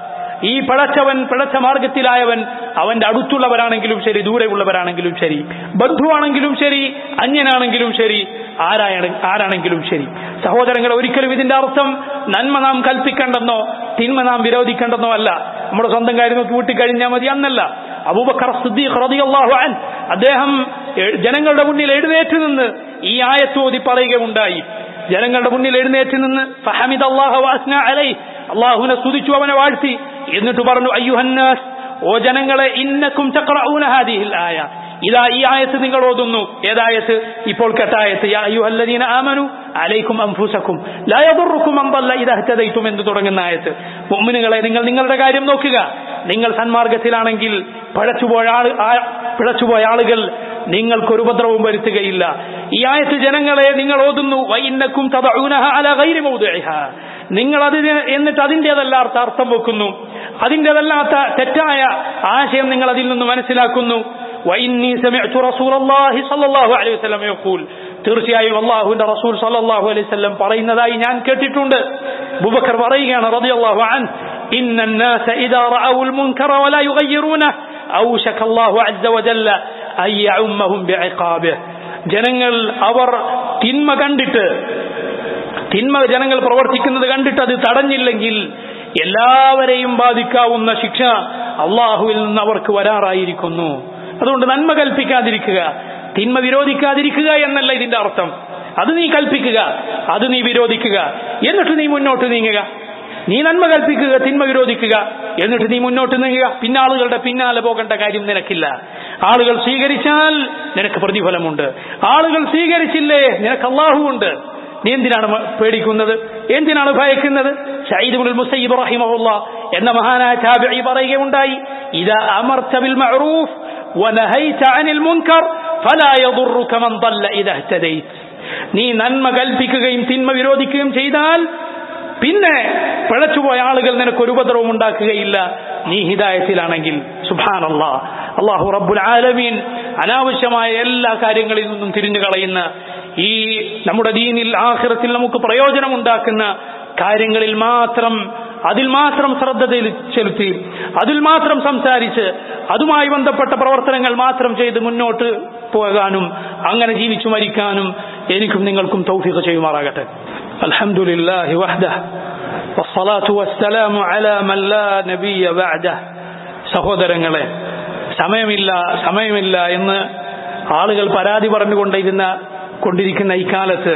ഈ പിഴച്ചവൻ പിഴച്ച മാർഗത്തിലായവൻ അവന്റെ അടുത്തുള്ളവരാണെങ്കിലും ശരി ദൂരെയുള്ളവരാണെങ്കിലും ശരി ബന്ധുവാണെങ്കിലും ശരി അന്യനാണെങ്കിലും ശരി ആരായാണ് ആരാണെങ്കിലും ശരി സഹോദരങ്ങൾ ഒരിക്കലും ഇതിന്റെ അർത്ഥം നന്മ നാം കൽപ്പിക്കേണ്ടെന്നോ തിന്മ നാം വിരോധിക്കേണ്ടെന്നോ അല്ല നമ്മുടെ സ്വന്തം കാര്യം നോക്കി വിട്ടി കഴിഞ്ഞാൽ മതി അന്നല്ല അബൂബക്കർ സിദ്ദീഖ് റളിയല്ലാഹു അൻ അദ്ദേഹം എ- ജനങ്ങളുടെ മുന്നിൽ എഴുന്നേറ്റ് നിന്ന് ഈ ആയത്ത് ഓതി പറയുകയുണ്ടായി ജനങ്ങളുടെ മുന്നിൽ എഴുന്നേറ്റ് നിന്ന് ഫഹമിദ് അള്ളാഹു വാസ്ന അലൈ അള്ളാഹുവിനെ സ്തുതിച്ചു അവനെ വാഴ്ത്തി എന്നിട്ട് പറഞ്ഞു അയ്യുഹന്നാസ് ഓ ജനങ്ങളെ ഇന്നക്കും തഖറഊന ഹാദിഹിൽ ആയ ഇതാ ഈ ആയത്ത് നിങ്ങൾ ഓതുന്നു ഏതായത്ത് ഇപ്പോൾ കേട്ട ആയത്ത് യാ അയ്യുഹല്ലദീന ആമനു അലൈക്കും അൻഫുസക്കും ലാ യദുറുക്കും മൻ ضل ഇദാ ഇഹ്തദൈതും എന്ന് തുടങ്ങുന്ന ആയത്ത് മുഅ്മിനുകളെ നിങ്ങൾ നിങ്ങളുടെ കാര്യം നോക്കുക നിങ്ങൾ സന്മാർഗത്തിലാണെങ്കിൽ പഴച്ചുപോയ ആള് ആ- പിഴച്ചുപോയ ആളുകൾ നിങ്ങൾക്കൊരു ഉപദ്രവവും വരുത്തുകയില്ല ഈ ആയത്ത് ജനങ്ങളെ നിങ്ങൾ ഓതുന്നു വൈന്നക്കും തദഊനഹ അല ഗൈരി മൗദിഇഹ നിങ്ങൾ അതിന് എന്നിട്ട് അതിൻ്റെതല്ലാത്ത അർത്ഥം വെക്കുന്നു അതിൻ്റെതല്ലാത്ത തെറ്റായ ആശയം നിങ്ങൾ അതിൽ നിന്ന് മനസ്സിലാക്കുന്നു വൈന്നി സമിഅ്തു റസൂലല്ലാഹി സ്വല്ലല്ലാഹു അലൈഹി വസല്ലം യഖൂൽ തീർച്ചയായും അള്ളാഹുവിന്റെ റസൂൽ സല്ലല്ലാഹു അലൈഹി വസല്ലം പറയുന്നതായി ഞാൻ കേട്ടിട്ടുണ്ട് അബൂബക്കർ പറയുകയാണ് റളിയല്ലാഹു അൻ ഇന്ന الناس اذا راوا المنكر ولا يغيرونه اوشك الله عز وجل ان يعمهم بعقابه ജനങ്ങൾ അവർ തിന്മ കണ്ടിട്ട് തിന്മ ജനങ്ങൾ പ്രവർത്തിക്കുന്നത് കണ്ടിട്ട് അത് തടഞ്ഞില്ലെങ്കിൽ എല്ലാവരെയും ബാധിക്കാവുന്ന ശിക്ഷ അള്ളാഹുവിൽ നിന്ന് അവർക്ക് വരാറായിരിക്കുന്നു അതുകൊണ്ട് നന്മ കൽപ്പിക്കാതിരിക്കുക തിന്മ വിരോധിക്കാതിരിക്കുക എന്നല്ല ഇതിന്റെ അർത്ഥം അത് നീ കൽപ്പിക്കുക അത് നീ വിരോധിക്കുക എന്നിട്ട് നീ മുന്നോട്ട് നീങ്ങുക നീ നന്മ കൽപ്പിക്കുക തിന്മ വിരോധിക്കുക എന്നിട്ട് നീ മുന്നോട്ട് നീങ്ങുക പിന്നെ ആളുകളുടെ പിന്നാലെ പോകേണ്ട കാര്യം നിനക്കില്ല ആളുകൾ സ്വീകരിച്ചാൽ നിനക്ക് പ്രതിഫലമുണ്ട് ആളുകൾ സ്വീകരിച്ചില്ലേ നിനക്ക് അള്ളാഹുവുണ്ട് നീ എന്തിനാണ് മ- പേടിക്കുന്നത് എന്തിനാണ് ഭയക്കുന്നത് സയ്യിദ് ഇബ്നുൽ മുസയ്യിബ് റഹിമഹുള്ള എന്ന മഹാനായ താബിഈ പറയുകയുണ്ടായി ഇദാ അമർത ബിൽ മഅറൂഫ് വനഹൈത അനിൽ മുൻകർ ഫലാ യദുറുക മൻ ضل ഇദാ ഇഹ്തദൈത് നീ നന്മ കൽപ്പിക്കുകയും തിന്മ വിരോധിക്കുകയും ചെയ്താൽ പിന്നെ പിഴച്ചുപോയ ആളുകൾ നിനക്ക് ഒരു ഉപദ്രവം ഉണ്ടാക്കുകയില്ല നീ ഹിദായത്തിലാണെങ്കിൽ സുബാനല്ലാ അള്ളാഹു റബ്ബുൽ ആലമീൻ അനാവശ്യമായ എല്ലാ കാര്യങ്ങളിൽ നിന്നും തിരിഞ്ഞു കളയുന്ന ഈ നമ്മുടെ ദീനിൽ ആഖിറത്തിൽ നമുക്ക് പ്രയോജനമുണ്ടാക്കുന്ന കാര്യങ്ങളിൽ മാത്രം അതിൽ മാത്രം ശ്രദ്ധ ചെലു- ചെലുത്തി അതിൽ മാത്രം സംസാരിച്ച് അതുമായി ബന്ധപ്പെട്ട പ്രവർത്തനങ്ങൾ മാത്രം ചെയ്ത് മുന്നോട്ട് പോകാനും അങ്ങനെ ജീവിച്ചു മരിക്കാനും എനിക്കും നിങ്ങൾക്കും തൗഫീഖ് ചെയ്യുമാറാകട്ടെ അൽഹംദുലില്ലാഹി വഹ്ദഹ വസ്സലാത്തു വസ്സലാമു അലാ മൻ ലാ നബിയ ബഅദഹ സഹോദരങ്ങളെ സമയമില്ല സമയമില്ല എന്ന് ആളുകൾ പരാതി പറഞ്ഞുകൊണ്ടിരുന്ന കൊണ്ടിരിക്കുന്ന ഈ കാലത്ത്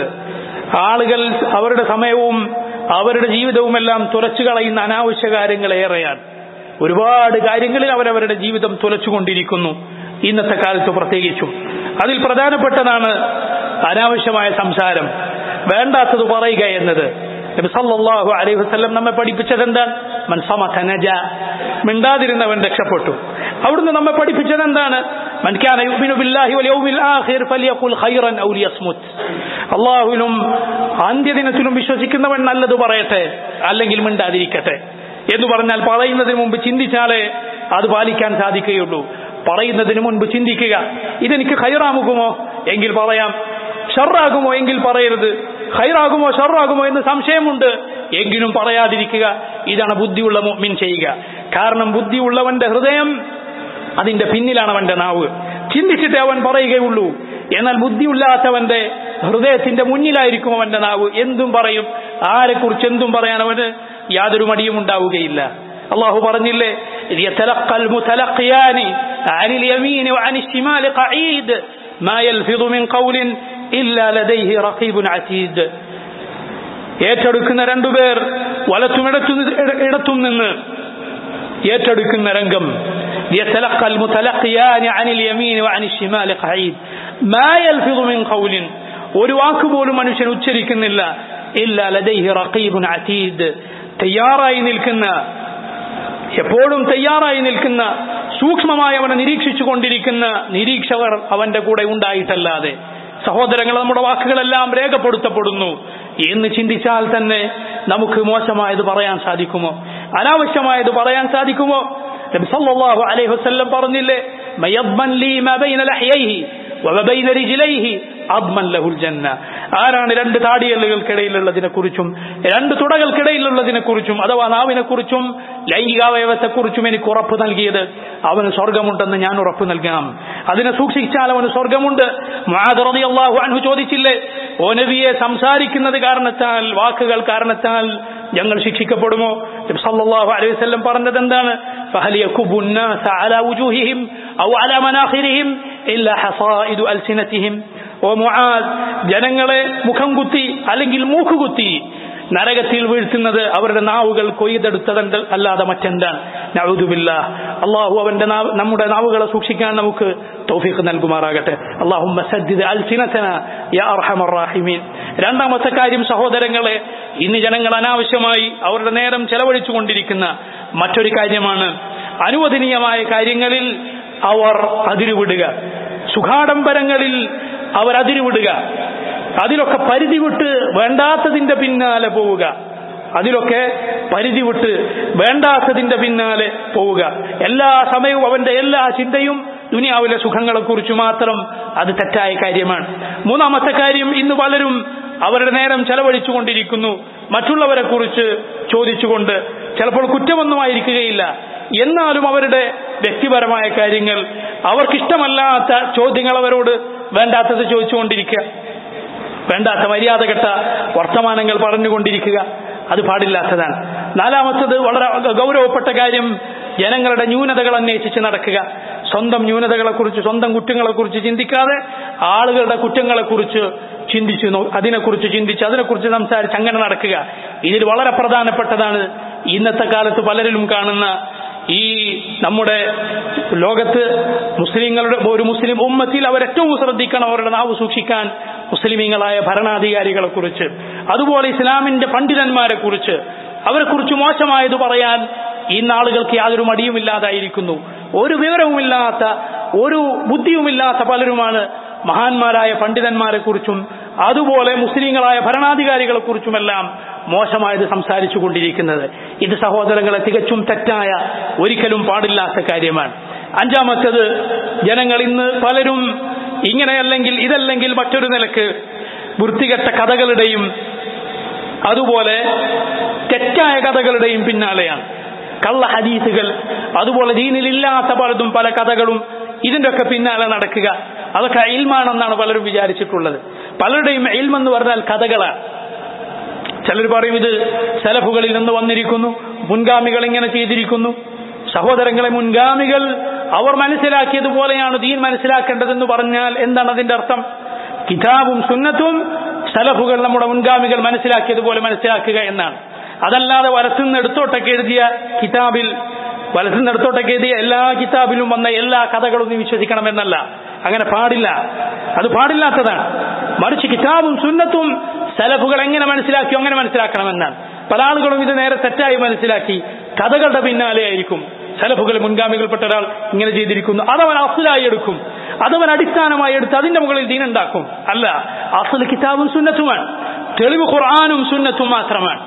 ആളുകൾ അവരുടെ സമയവും അവരുടെ ജീവിതവുമെല്ലാം തുലച്ചു കളയുന്ന അനാവശ്യ കാര്യങ്ങൾ ഏറെയാണ് ഒരുപാട് കാര്യങ്ങളിൽ അവരവരുടെ ജീവിതം തുലച്ചുകൊണ്ടിരിക്കുന്നു ഇന്നത്തെ കാലത്ത് പ്രത്യേകിച്ചും അതിൽ പ്രധാനപ്പെട്ടതാണ് അനാവശ്യമായ സംസാരം വേണ്ടാത്തത് പറയുക എന്നത് നബി സല്ലല്ലാഹു അലൈഹി വസല്ലം നമ്മെ പഠിപ്പിച്ചത് എന്താണ് മൻ സമത നജ മിണ്ടാതിരുന്നവൻ രക്ഷപ്പെട്ടു അവിടുന്ന് നമ്മെ പഠിപ്പിച്ചത് എന്താണ് മൻ കാന യുഅ്മിനു ബില്ലാഹി വൽ യൗമിൽ ആഖിർ ഫലിയഖുൽ ഖൈറൻ ഔ ലിയസ്മുത് അല്ലാഹുവിലും അന്ത്യദിനത്തിലും വിശ്വസിക്കുന്നവൻ നല്ലത് പറയട്ടെ അല്ലെങ്കിൽ മിണ്ടാതിരിക്കട്ടെ എന്ന് പറഞ്ഞാൽ പറയുന്നതിന് മുമ്പ് ചിന്തിച്ചാലേ അത് പാലിക്കാൻ സാധിക്കുകയുള്ളൂ പറയുന്നതിന് മുൻപ് ചിന്തിക്കുക ഇതെനിക്ക് ഖൈറാമുകുമോ എങ്കിൽ പറയാം ഷർറാകുമോ എങ്കിൽ പറയരുത് ഹൈറാകുമോ ഷർറാകുമോ എന്ന് സംശയമുണ്ട് എങ്കിലും പറയാതിരിക്കുക ഇതാണ് ബുദ്ധിയുള്ള മുഅ്മിൻ ചെയ്യുക കാരണം ബുദ്ധിയുള്ളവന്റെ ഹൃദയം അതിന്റെ പിന്നിലാണ് അവന്റെ നാവ് ചിന്തിച്ചിട്ടേ അവൻ പറയുകയുള്ളൂ എന്നാൽ ബുദ്ധിയില്ലാത്തവന്റെ ഹൃദയത്തിന്റെ മുന്നിലായിരിക്കും അവന്റെ നാവ് എന്തും പറയും ആരെക്കുറിച്ച് എന്തും പറയാൻ അവന് യാതൊരു മടിയും ഉണ്ടാവുകയില്ല അള്ളാഹു പറഞ്ഞില്ലേ يتلقى المتلقيان عن اليمين وعن الشمال قعيد ما يلفظ من قول إلا لديه رقيب عتيد ഏറ്റെടുക്കുന്ന രണ്ടുപേർ വലത്തും ഇടത്തും ഇടത്തും നിന്ന് ഏറ്റെടുക്കുന്ന രംഗം يتلقى المتلقيان عن اليمين وعن الشمال قعيد ما يلفظ من قول ഒരു വാക്ക് പോലും മനുഷ്യൻ ഉച്ചരിക്കുന്നില്ല ഇല്ല ലദൈഹി റഖീബുൻ അതീദ് തയ്യാറായി നിൽക്കുന്ന എപ്പോഴും തയ്യാറായി നിൽക്കുന്ന സൂക്ഷ്മമായി അവനെ നിരീക്ഷിച്ചു കൊണ്ടിരിക്കുന്ന നിരീക്ഷകർ അവന്റെ കൂടെ ഉണ്ടായിട്ടല്ലാതെ സഹോദരങ്ങൾ നമ്മുടെ വാക്കുകളെല്ലാം രേഖപ്പെടുത്തപ്പെടുന്നു എന്ന് ചിന്തിച്ചാൽ തന്നെ നമുക്ക് മോശമായത് പറയാൻ സാധിക്കുമോ അനാവശ്യമായത് പറയാൻ സാധിക്കുമോ നബി സല്ലല്ലാഹു അലൈഹി വസല്ലം പറഞ്ഞില്ലേ മയദ്മൻ ലീ മാ ബൈന ലഹ്യൈഹി വബൈന റിജ്ലൈഹി അദ്മൻ ലഹുൽ ജന്ന ആരാണ് രണ്ട് താടിയല്ലുകൾക്കിടയിലുള്ളതിനെ കുറിച്ചും രണ്ട് തുടകൾക്കിടയിലുള്ളതിനെ കുറിച്ചും അഥവാ നാവിനെ കുറിച്ചും ലൈംഗികാവയവത്തെക്കുറിച്ചും എനിക്ക് ഉറപ്പ് നൽകിയത് അവന് സ്വർഗമുണ്ടെന്ന് ഞാൻ ഉറപ്പ് നൽകാം അതിനെ സൂക്ഷിച്ചാൽ അവന് സ്വർഗമുണ്ട് അള്ളാഹു അൻഹു ചോദിച്ചില്ലേ ഓ നബിയെ സംസാരിക്കുന്നത് കാരണത്താൽ വാക്കുകൾ കാരണത്താൽ ഞങ്ങൾ ശിക്ഷിക്കപ്പെടുമോ സല്ലല്ലാഹു അലൈഹി വസല്ലം പറഞ്ഞത് എന്താണ് فهل يكب الناس على وجوههم أو على مناخرهم إلا حصائد ألسنتهم ഓ മുആദ് ജനങ്ങളെ മുഖം കുത്തി അല്ലെങ്കിൽ മൂക്ക് കുത്തി നരകത്തിൽ വീഴ്ത്തുന്നത് അവരുടെ നാവുകൾ കൊയ്തെടുത്തത് അല്ലാതെ മറ്റെന്താണ് നഅൂദുബില്ലാ അള്ളാഹു അവന്റെ നമ്മുടെ നാവുകളെ സൂക്ഷിക്കാൻ നമുക്ക് തൗഫീഖ് നൽകുമാറാകട്ടെ അള്ളാഹുമ്മ സദ്ദിദ് അൽസിനതന യാ അർഹമർ റാഹിമീൻ രണ്ടാമത്തെ കാര്യം സഹോദരങ്ങളെ ഇന്ന് ജനങ്ങൾ അനാവശ്യമായി അവരുടെ നേരം ചെലവഴിച്ചു കൊണ്ടിരിക്കുന്ന മറ്റൊരു കാര്യമാണ് അനുവദനീയമായ കാര്യങ്ങളിൽ അവർ അതിരുവിടുക സുഖാഡംബരങ്ങളിൽ അവർ അതിരുവിടുക അതിലൊക്കെ പരിധി വിട്ട് വേണ്ടാത്തതിന്റെ പിന്നാലെ പോവുക അതിലൊക്കെ പരിധി വിട്ട് വേണ്ടാത്തതിന്റെ പിന്നാലെ പോവുക എല്ലാ സമയവും അവന്റെ എല്ലാ ചിന്തയും ദുനിയാവിലെ സുഖങ്ങളെക്കുറിച്ച് മാത്രം അത് തെറ്റായ കാര്യമാണ് മൂന്നാമത്തെ കാര്യം ഇന്ന് പലരും അവരുടെ നേരം ചെലവഴിച്ചു കൊണ്ടിരിക്കുന്നു മറ്റുള്ളവരെ കുറിച്ച് ചോദിച്ചുകൊണ്ട് ചിലപ്പോൾ കുറ്റമൊന്നുമായിരിക്കുകയില്ല എന്നാലും അവരുടെ വ്യക്തിപരമായ കാര്യങ്ങൾ അവർക്കിഷ്ടമല്ലാത്ത ചോദ്യങ്ങൾ അവരോട് വേണ്ടാത്തത് ചോദിച്ചുകൊണ്ടിരിക്കുക വേണ്ടാത്ത മര്യാദകെട്ട വർത്തമാനങ്ങൾ പറഞ്ഞുകൊണ്ടിരിക്കുക അത് പാടില്ലാത്തതാണ് നാലാമത്തത് വളരെ ഗൗരവപ്പെട്ട കാര്യം ജനങ്ങളുടെ ന്യൂനതകൾ അന്വേഷിച്ച് നടക്കുക സ്വന്തം ന്യൂനതകളെക്കുറിച്ച് സ്വന്തം കുറ്റങ്ങളെക്കുറിച്ച് ചിന്തിക്കാതെ ആളുകളുടെ കുറ്റങ്ങളെക്കുറിച്ച് ചിന്തിച്ചു അതിനെക്കുറിച്ച് ചിന്തിച്ച് അതിനെക്കുറിച്ച് സംസാരിച്ച് അങ്ങനെ നടക്കുക ഇതിൽ വളരെ പ്രധാനപ്പെട്ടതാണ് ഇന്നത്തെ കാലത്ത് പലരിലും കാണുന്ന ഈ നമ്മുടെ ലോകത്ത് മുസ്ലിങ്ങളുടെ ഒരു മുസ്ലിം ഉമ്മത്തിൽ അവരേറ്റവും ശ്രദ്ധിക്കണം അവരുടെ നാവ് സൂക്ഷിക്കാൻ മുസ്ലിമീങ്ങളായ ഭരണാധികാരികളെ കുറിച്ച് അതുപോലെ ഇസ്ലാമിന്റെ പണ്ഡിതന്മാരെ കുറിച്ച് അവരെ കുറിച്ച് മോശമായത് പറയാൻ ഇന്ന് ആളുകൾക്ക് യാതൊരു മടിയുമില്ലാതായിരിക്കുന്നു ഒരു വിവരവുമില്ലാത്ത ഒരു ബുദ്ധിയുമില്ലാത്ത പലരുമാണ് മഹാന്മാരായ പണ്ഡിതന്മാരെ കുറിച്ചും അതുപോലെ മുസ്ലിങ്ങളായ ഭരണാധികാരികളെ കുറിച്ചുമെല്ലാം മോശമായത് സംസാരിച്ചു കൊണ്ടിരിക്കുന്നത് ഇത് സഹോദരങ്ങളെ തികച്ചും തെറ്റായ ഒരിക്കലും പാടില്ലാത്ത കാര്യമാണ് അഞ്ചാമത്തത് ജനങ്ങൾ ഇന്ന് പലരും ഇങ്ങനെയല്ലെങ്കിൽ ഇതല്ലെങ്കിൽ മറ്റൊരു നിലക്ക് വൃത്തികെട്ട കഥകളുടെയും അതുപോലെ തെറ്റായ കഥകളുടെയും പിന്നാലെയാണ് കള്ള ഹദീസുകൾ അതുപോലെ ദീനിലില്ലാത്ത പലതും പല കഥകളും ഇതിന്റെ ഒക്കെ പിന്നാലെ നടക്കുക അതൊക്കെ ഇൽമാണെന്നാണ് പലരും വിചാരിച്ചിട്ടുള്ളത് പലരുടെയും ഇൽമെന്ന് പറഞ്ഞാൽ കഥകളാണ് ചിലർ പറയും ഇത് സെലഫുകളിൽ നിന്ന് വന്നിരിക്കുന്നു മുൻഗാമികൾ ഇങ്ങനെ ചെയ്തിരിക്കുന്നു സഹോദരങ്ങളെ മുൻഗാമികൾ അവർ മനസ്സിലാക്കിയതുപോലെയാണ് ദീൻ മനസ്സിലാക്കേണ്ടതെന്ന് പറഞ്ഞാൽ എന്താണ് അതിന്റെ അർത്ഥം കിതാബും സുന്നത്തും സലഫുകൾ നമ്മുടെ മുൻഗാമികൾ മനസ്സിലാക്കിയതുപോലെ മനസ്സിലാക്കുക എന്നാണ് അതല്ലാതെ വലത്തുനിന്ന് എടുത്തോട്ടൊക്കെ എഴുതിയ കിതാബിൽ വലത്തുനിന്ന് എടുത്തോട്ടൊക്കെ എഴുതിയ എല്ലാ കിതാബിലും വന്ന എല്ലാ കഥകളും നീ വിശ്വസിക്കണമെന്നല്ല അങ്ങനെ പാടില്ല അത് പാടില്ലാത്തതാണ് മറിച്ച് കിതാബും സുന്നത്തും സലഫുകൾ എങ്ങനെ മനസ്സിലാക്കിയോ അങ്ങനെ മനസ്സിലാക്കണമെന്നാണ് പല ആളുകളും ഇത് നേരെ തെറ്റായി മനസ്സിലാക്കി കഥകളുടെ പിന്നാലെ ആയിരിക്കും സലഫുകൾ മുൻഗാമികൾപ്പെട്ട ഒരാൾ ഇങ്ങനെ ചെയ്തിരിക്കുന്നു അതവൻ അസുലായി എടുക്കും അതവൻ അടിസ്ഥാനമായി എടുത്ത് അതിന്റെ മുകളിൽ ദീനുണ്ടാക്കും അല്ല അസുൽ കിതാബും സുന്നത്തുമാണ് തെളിവ് ഖുർആാനും സുന്നത്തും മാത്രമാണ്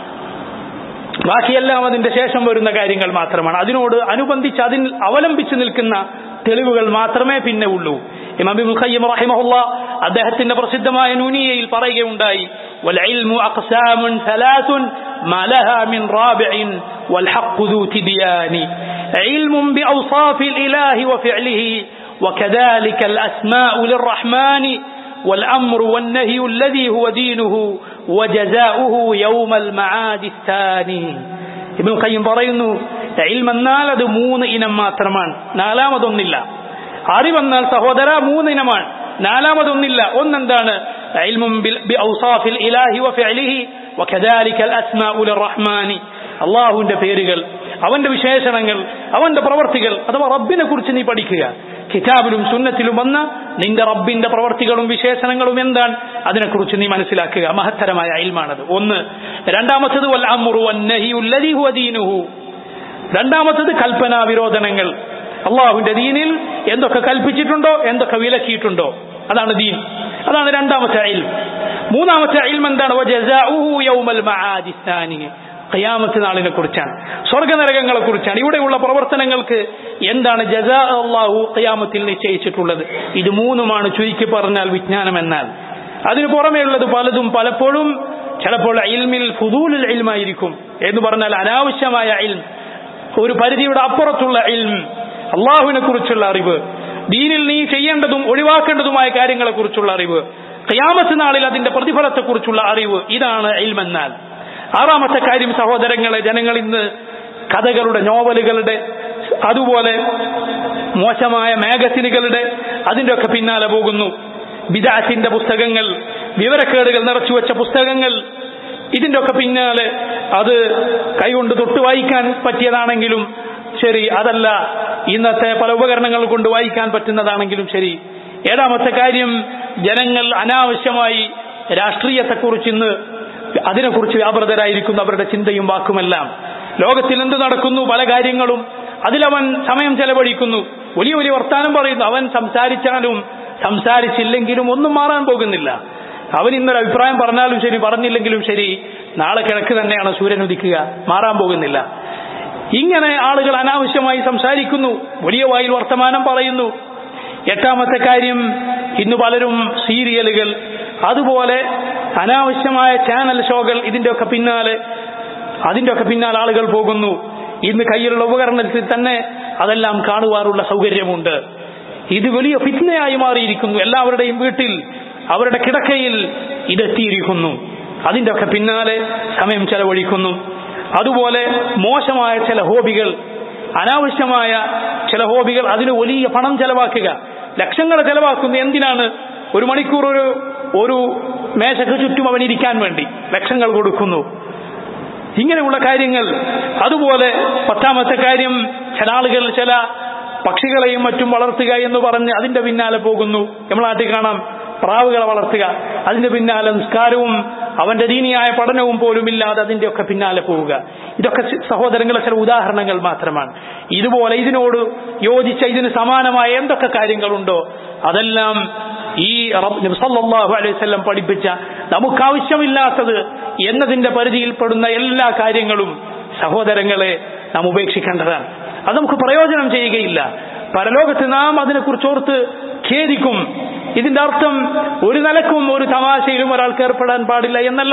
ബാക്കിയെല്ലാം അതിന്റെ ശേഷം വരുന്ന കാര്യങ്ങൾ മാത്രമാണ് അതിനോട് അനുബന്ധിച്ച് അതിൽ അവലംബിച്ച് നിൽക്കുന്ന തെളിവുകൾ മാത്രമേ പിന്നെ ഉള്ളൂ ഇമാം ഇബ്നുൽ ഖയ്യിം റഹിമഹുള്ള അദ്ദേഹത്തിന്റെ പ്രസിദ്ധമായ നൂനിയയിൽ പറയുകയുണ്ടായി والعلم أقسام ثلاث ما لها من رابع والحق ذو تبيان علم بأوصاف الإله وفعله وكذلك الأسماء للرحمن والأمر والنهي الذي هو دينه وجزاؤه يوم المعاد الثاني ഇബ്നുൽ ഖയ്യിം പറയുന്നു ഇൽമെന്നാൽ അത് മൂന്ന് ഇനം മാത്രമാണ് നാലാമതൊന്നില്ല അറിവെന്നാൽ സഹോദര മൂന്ന് ഇനമാണ് നാലാമതൊന്നില്ല ഒന്നെന്താണ് ഇൽമും ബിഔസാഫിൽ ഇലാഹി വഫിഅലിഹി വകദാലിക അസ്മാഉ ലിർറഹ്മാനി അല്ലാഹുവിന്റെ പേരുകൾ അവന്റെ വിശേഷണങ്ങൾ അവന്റെ പ്രവർത്തികൾ അഥവാ റബ്ബിനെ കുറിച്ച് നീ പഠിക്കുക കിതാബിലും സുന്നത്തിലും വന്ന നിന്റെ റബ്ബിന്റെ പ്രവർത്തികളും വിശേഷണങ്ങളും എന്താണ് അതിനെക്കുറിച്ച് നീ മനസ്സിലാക്കുക മഹത്തരമായ അയൽമാണത് ഒന്ന് രണ്ടാമത്തത് വൽ അമ്രു വന്നഹിയു അല്ലദീ ഹുവ ദീനുഹു രണ്ടാമത്തത് കൽപ്പനാ വിരോധനങ്ങൾ അള്ളാഹുവിന്റെ ദീനിൽ എന്തൊക്കെ കൽപ്പിച്ചിട്ടുണ്ടോ എന്തൊക്കെ വിലക്കിയിട്ടുണ്ടോ അതാണ് ദീൻ അതാണ് രണ്ടാമത്തെ അയിൽം മൂന്നാമത്തെ അയിൽം എന്താണ് വജസാഉഹു യൗമൽ മആദി സ്ഥാനി ഖിയാമത്ത് നാളിനെ കുറിച്ചാണ് സ്വർഗനരകങ്ങളെ കുറിച്ചാണ് ഇവിടെയുള്ള പ്രവർത്തനങ്ങൾക്ക് എന്താണ് ജസാ അള്ളാഹു ഖിയാമത്തിൽ നിശ്ചയിച്ചിട്ടുള്ളത് ഇത് മൂന്നുമാണ് ചുരുക്കി പറഞ്ഞാൽ വിജ്ഞാനം എന്നാൽ അതിനു പുറമേയുള്ളത് പലതും പലപ്പോഴും ചിലപ്പോൾ ഇൽമിൽ ഫുദൂലുൽ ഇൽമായിരിക്കും എന്ന് പറഞ്ഞാൽ അനാവശ്യമായ ഇൽം ഒരു പരിധിയുടെ അപ്പുറത്തുള്ള ഇൽം അള്ളാഹുവിനെ കുറിച്ചുള്ള അറിവ് ദീനിൽ നീ ചെയ്യേണ്ടതും ഒഴിവാക്കേണ്ടതുമായ കാര്യങ്ങളെ കുറിച്ചുള്ള അറിവ് ഖിയാമത്ത് നാളിൽ അതിന്റെ പ്രതിഫലത്തെക്കുറിച്ചുള്ള അറിവ് ഇതാണ് ഇൽമെന്നാൽ ആറാമത്തെ കാര്യം സഹോദരങ്ങളെ ജനങ്ങൾ ഇന്ന് കഥകളുടെ നോവലുകളുടെ അതുപോലെ മോശമായ മാഗസിനുകളുടെ അതിന്റെ ഒക്കെ പിന്നാലെ പോകുന്നു ബിദാത്തിന്റെ പുസ്തകങ്ങൾ വിവരക്കേടുകൾ നിറച്ചുവെച്ച പുസ്തകങ്ങൾ ഇതിന്റെ ഒക്കെ പിന്നാലെ അത് കൈകൊണ്ട് തൊട്ട് വായിക്കാൻ പറ്റിയതാണെങ്കിലും ശരി അതല്ല ഇന്നത്തെ പല ഉപകരണങ്ങൾ കൊണ്ട് വായിക്കാൻ പറ്റുന്നതാണെങ്കിലും ശരി ഏഴാമത്തെ കാര്യം ജനങ്ങൾ അനാവശ്യമായി രാഷ്ട്രീയത്തെക്കുറിച്ച് ഇന്ന് അതിനെക്കുറിച്ച് വ്യാപൃതരായിരിക്കുന്നു അവരുടെ ചിന്തയും വാക്കുമെല്ലാം ലോകത്തിൽ എന്ത് നടക്കുന്നു പല കാര്യങ്ങളും അതിലവൻ സമയം ചെലവഴിക്കുന്നു വലിയ വലിയ വർത്താനം പറയുന്നു അവൻ സംസാരിച്ചാലും സംസാരിച്ചില്ലെങ്കിലും ഒന്നും മാറാൻ പോകുന്നില്ല അവൻ ഇന്നൊരു അഭിപ്രായം പറഞ്ഞാലും ശരി പറഞ്ഞില്ലെങ്കിലും ശരി നാളെ കിഴക്ക് തന്നെയാണ് സൂര്യൻ ഉദിക്കുക മാറാൻ പോകുന്നില്ല ഇങ്ങനെ ആളുകൾ അനാവശ്യമായി സംസാരിക്കുന്നു വലിയ വായിൽ വർത്തമാനം പറയുന്നു എട്ടാമത്തെ കാര്യം ഇന്ന് പലരും സീരിയലുകൾ അതുപോലെ അനാവശ്യമായ ചാനൽ ഷോകൾ ഇതിന്റെയൊക്കെ പിന്നാലെ അതിന്റെയൊക്കെ പിന്നാലെ ആളുകൾ പോകുന്നു ഇന്ന് കയ്യിലുള്ള ഉപകരണത്തിൽ തന്നെ അതെല്ലാം കാണുവാനുള്ള സൗകര്യമുണ്ട് ഇത് വലിയ ഫിറ്റ്നയായി മാറിയിരിക്കുന്നു എല്ലാവരുടെയും വീട്ടിൽ അവരുടെ കിടക്കയിൽ ഇതെത്തിയിരിക്കുന്നു അതിന്റെ ഒക്കെ പിന്നാലെ സമയം ചെലവഴിക്കുന്നു അതുപോലെ മോശമായ ചില ഹോബികൾ അനാവശ്യമായ ചില ഹോബികൾ അതിന് വലിയ പണം ചെലവാക്കുക ലക്ഷങ്ങൾ ചെലവാക്കുന്നു എന്തിനാണ് ഒരു മണിക്കൂർ ഒരു ഒരു മേശക്ക് ചുറ്റും അവൻ ഇരിക്കാൻ വേണ്ടി ലക്ഷങ്ങൾ കൊടുക്കുന്നു ഇങ്ങനെയുള്ള കാര്യങ്ങൾ അതുപോലെ പത്താമത്തെ കാര്യം ചില ആളുകൾ ചില പക്ഷികളെയും മറ്റും വളർത്തുക എന്ന് പറഞ്ഞ് അതിന്റെ പിന്നാലെ പോകുന്നു നമ്മൾ നാട്ടിൽ കാണാം പ്രാവുകളെ വളർത്തുക അതിന്റെ പിന്നാലെ നിസ്കാരവും അവന്റെ ദീനിയായ പഠനവും പോലും ഇല്ലാതെ അതിന്റെ ഒക്കെ പിന്നാലെ പോവുക ഇതൊക്കെ സഹോദരങ്ങളെ ചില ഉദാഹരണങ്ങൾ മാത്രമാണ് ഇതുപോലെ ഇതിനോട് യോജിച്ച ഇതിന് സമാനമായ എന്തൊക്കെ കാര്യങ്ങളുണ്ടോ അതെല്ലാം ഈ സല്ലല്ലാഹു അലൈഹി വസല്ലം പഠിപ്പിച്ച നമുക്ക് ആവശ്യമില്ലാത്തത് എന്നതിന്റെ പരിധിയിൽപ്പെടുന്ന എല്ലാ കാര്യങ്ങളും സഹോദരങ്ങളെ നാം ഉപേക്ഷിക്കേണ്ടതാണ് അത് നമുക്ക് പ്രയോജനം ചെയ്യുകയില്ല പരലോകത്ത് നാം അതിനെക്കുറിച്ച് ഓർത്ത് ഖേദിക്കും ഇതിന്റെ അർത്ഥം ഒരു നിലക്കും ഒരു തമാശയിലും ഒരാൾക്ക് ഏർപ്പെടാൻ പാടില്ല എന്നല്ല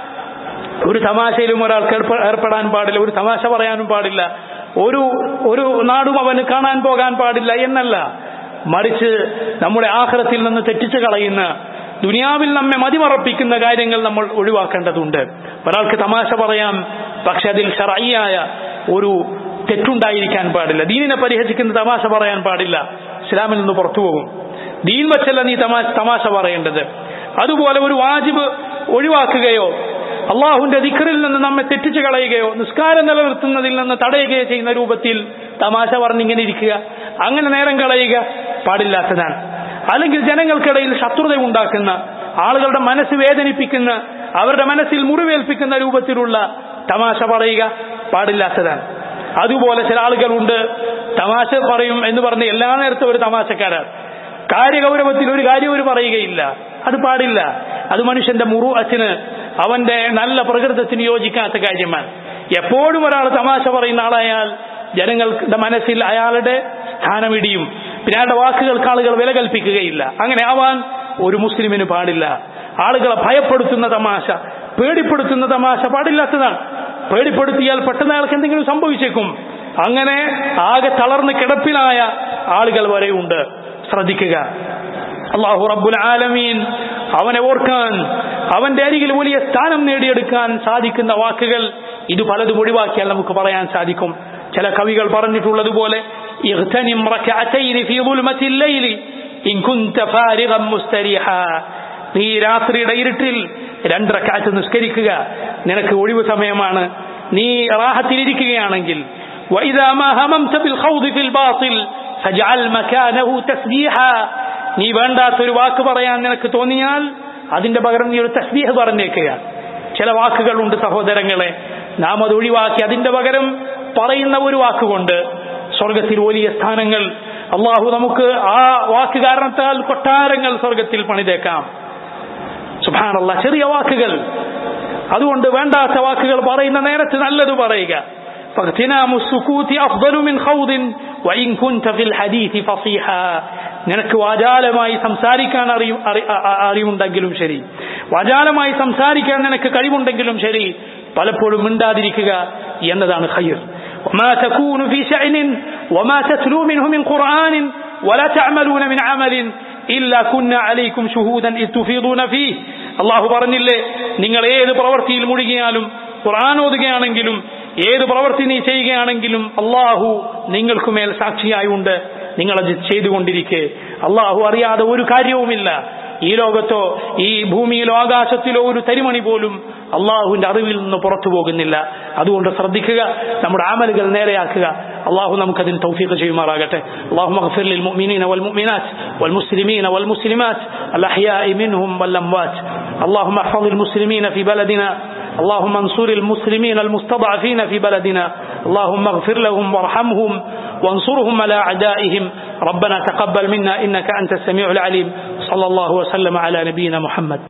ഒരു തമാശയിലും ഒരാൾക്ക് ഏർപ്പെടാൻ പാടില്ല ഒരു തമാശ പറയാനും പാടില്ല ഒരു ഒരു നാടും അവന് കാണാൻ പോകാൻ പാടില്ല എന്നല്ല മറിച്ച് നമ്മുടെ ആഹ്റത്തിൽ നിന്ന് തെറ്റിച്ചു കളയുന്ന ദുനിയാവിൽ നമ്മെ മതിമറപ്പിക്കുന്ന കാര്യങ്ങൾ നമ്മൾ ഒഴിവാക്കേണ്ടതുണ്ട് ഒരാൾക്ക് തമാശ പറയാം പക്ഷെ അതിൽ ഷറയ്യായ ഒരു തെറ്റുണ്ടായിരിക്കാൻ പാടില്ല ദീനിനെ പരിഹസിക്കുന്ന തമാശ പറയാൻ പാടില്ല ഇസ്ലാമിൽ നിന്ന് പുറത്തു പോകും ദീൻ വച്ചല്ല നീ തമാശ തമാശ പറയേണ്ടത് അതുപോലെ ഒരു വാജിബ് ഒഴിവാക്കുകയോ അള്ളാഹുവിന്റെ ദിഖറിൽ നിന്ന് നമ്മെ തെറ്റിച്ചു കളയുകയോ നിസ്കാരം നിലനിർത്തുന്നതിൽ നിന്ന് തടയുകയോ ചെയ്യുന്ന രൂപത്തിൽ തമാശ പറഞ്ഞിങ്ങനെ ഇരിക്കുക അങ്ങനെ നേരം കളയുക പാടില്ലാത്തതാണ് അല്ലെങ്കിൽ ജനങ്ങൾക്കിടയിൽ ശത്രുത ഉണ്ടാക്കുന്ന ആളുകളുടെ മനസ്സ് വേദനിപ്പിക്കുന്ന അവരുടെ മനസ്സിൽ മുറിവേൽപ്പിക്കുന്ന രൂപത്തിലുള്ള തമാശ പറയുക പാടില്ലാത്തതാണ് അതുപോലെ ചില ആളുകളുണ്ട് തമാശ പറയും എന്ന് പറഞ്ഞ് എല്ലാ നേരത്തും ഒരു തമാശക്കാരാണ് കാര്യഗൗരവത്തിൽ ഒരു കാര്യം ഒരു പറയുകയില്ല അത് പാടില്ല അത് മനുഷ്യന്റെ മുറു അച്ഛന് അവന്റെ നല്ല പ്രകൃതത്തിന് യോജിക്കാത്ത കാര്യമാണ് എപ്പോഴും ഒരാൾ തമാശ പറയുന്ന ആളായാൽ ജനങ്ങളുടെ മനസ്സിൽ അയാളുടെ സ്ഥാനമിടിയും പിന്നെ അയാളുടെ വാക്കുകൾക്ക് ആളുകൾ വില കൽപ്പിക്കുകയില്ല അങ്ങനെ ആവാൻ ഒരു മുസ്ലിമിന് പാടില്ല ആളുകളെ ഭയപ്പെടുത്തുന്ന തമാശ പേടിപ്പെടുത്തുന്ന തമാശ പാടില്ലാത്തതാണ് പേടിപ്പെടുത്തിയാൽ പെട്ടെന്ന് അയാൾക്ക് എന്തെങ്കിലും സംഭവിച്ചേക്കും അങ്ങനെ ആകെ തളർന്ന് കിടപ്പിലായ ആളുകൾ വരെ ഉണ്ട് ശ്രദ്ധിക്കുക അള്ളാഹു റബ്ബുൽ ആലമീൻ അവനെ ഓർക്കാൻ അവന്റെ അരികിൽ വലിയ സ്ഥാനം നേടിയെടുക്കാൻ സാധിക്കുന്ന വാക്കുകൾ ഇത് പലതും ഒഴിവാക്കിയാൽ നമുക്ക് പറയാൻ സാധിക്കും ചില കവികൾ പറഞ്ഞിട്ടുള്ളതുപോലെ اغتنم ركعتين في ظلمة الليل إن كنت فارغا مستريحا നീ രാത്രിയുടെ ഇരുട്ടിൽ രണ്ടരക്കാറ്റ് നിസ്കരിക്കുക നിനക്ക് ഒഴിവ് സമയമാണ് നീ റാഹത്തിലിരിക്കുകയാണെങ്കിൽ وإذا ما هممت بالخوض في الباطل فاجعل مكانه تسبيحا നീ വേണ്ടാത്തൊരു വാക്ക് പറയാൻ നിനക്ക് തോന്നിയാൽ അതിന്റെ പകരം നീ ഒരു തസ്ബീഹ് പറഞ്ഞേക്കുക ചില വാക്കുകളുണ്ട് സഹോദരങ്ങളെ നാം അത് ഒഴിവാക്കി അതിന്റെ പകരം പറയുന്ന ഒരു വാക്കുകൊണ്ട് സ്വർഗത്തിൽ വലിയ സ്ഥാനങ്ങൾ അള്ളാഹു നമുക്ക് ആ വാക്ക് കാരണത്താൽ കൊട്ടാരങ്ങൾ സ്വർഗത്തിൽ പണിതേക്കാം സുഭാനല്ല ചെറിയ വാക്കുകൾ അതുകൊണ്ട് വേണ്ടാത്ത വാക്കുകൾ പറയുന്ന നേരത്ത് നല്ലത് പറയുക فاغتنام السكوت أفضل من خوض وإن كنت في الحديث فصيحا നിനക്ക് വാചാലമായി സംസാരിക്കാൻ അറിയും അറിവുണ്ടെങ്കിലും ശരി വാചാലമായി സംസാരിക്കാൻ നിനക്ക് കഴിവുണ്ടെങ്കിലും ശരി പലപ്പോഴും മിണ്ടാതിരിക്കുക എന്നതാണ് ഖൈർ وما تكون في شأن وما تتلو منه من قرآن ولا تعملون من عمل إلا كنا عليكم شهودا إذ تفيضون فيه അള്ളാഹു പറഞ്ഞില്ലേ നിങ്ങൾ ഏത് പ്രവൃത്തിയിൽ മുഴുകിയാലും ഖുർആൻ ഓതുകയാണെങ്കിലും ഏത് പ്രവൃത്തി നീ ചെയ്യുകയാണെങ്കിലും അള്ളാഹു നിങ്ങൾക്കുമേൽ സാക്ഷിയായുണ്ട് നിങ്ങളത് ചെയ്തുകൊണ്ടിരിക്കെ അള്ളാഹു അറിയാതെ ഒരു കാര്യവുമില്ല ഈ ലോകത്തോ ഈ ഭൂമിയിലോ ആകാശത്തിലോ ഒരു തരിമണി പോലും അള്ളാഹുവിന്റെ അറിവിൽ നിന്ന് പുറത്തു പോകുന്നില്ല അതുകൊണ്ട് ശ്രദ്ധിക്കുക നമ്മുടെ ആമലുകൾ നേരെയാക്കുക അള്ളാഹു നമുക്കതിന് തൗഫീഖ് ചെയ്യുമാറാകട്ടെ അള്ളാഹു മഗ്ഫിർ ലിൽ മുഅ്മിനീന വൽ മുഅ്മിനാത്ത് വൽ മുസ്ലിമീന വൽ മുസ്ലിമാത്ത് الأحياء منهم والأموات اللهم احفظ المسلمين في بلدنا اللهم انصر المسلمين المستضعفين في بلدنا اللهم اغفر لهم وارحمهم وانصرهم على أعدائهم ربنا تقبل منا إنك أنت السميع العليم صلى الله وسلم على نبينا محمد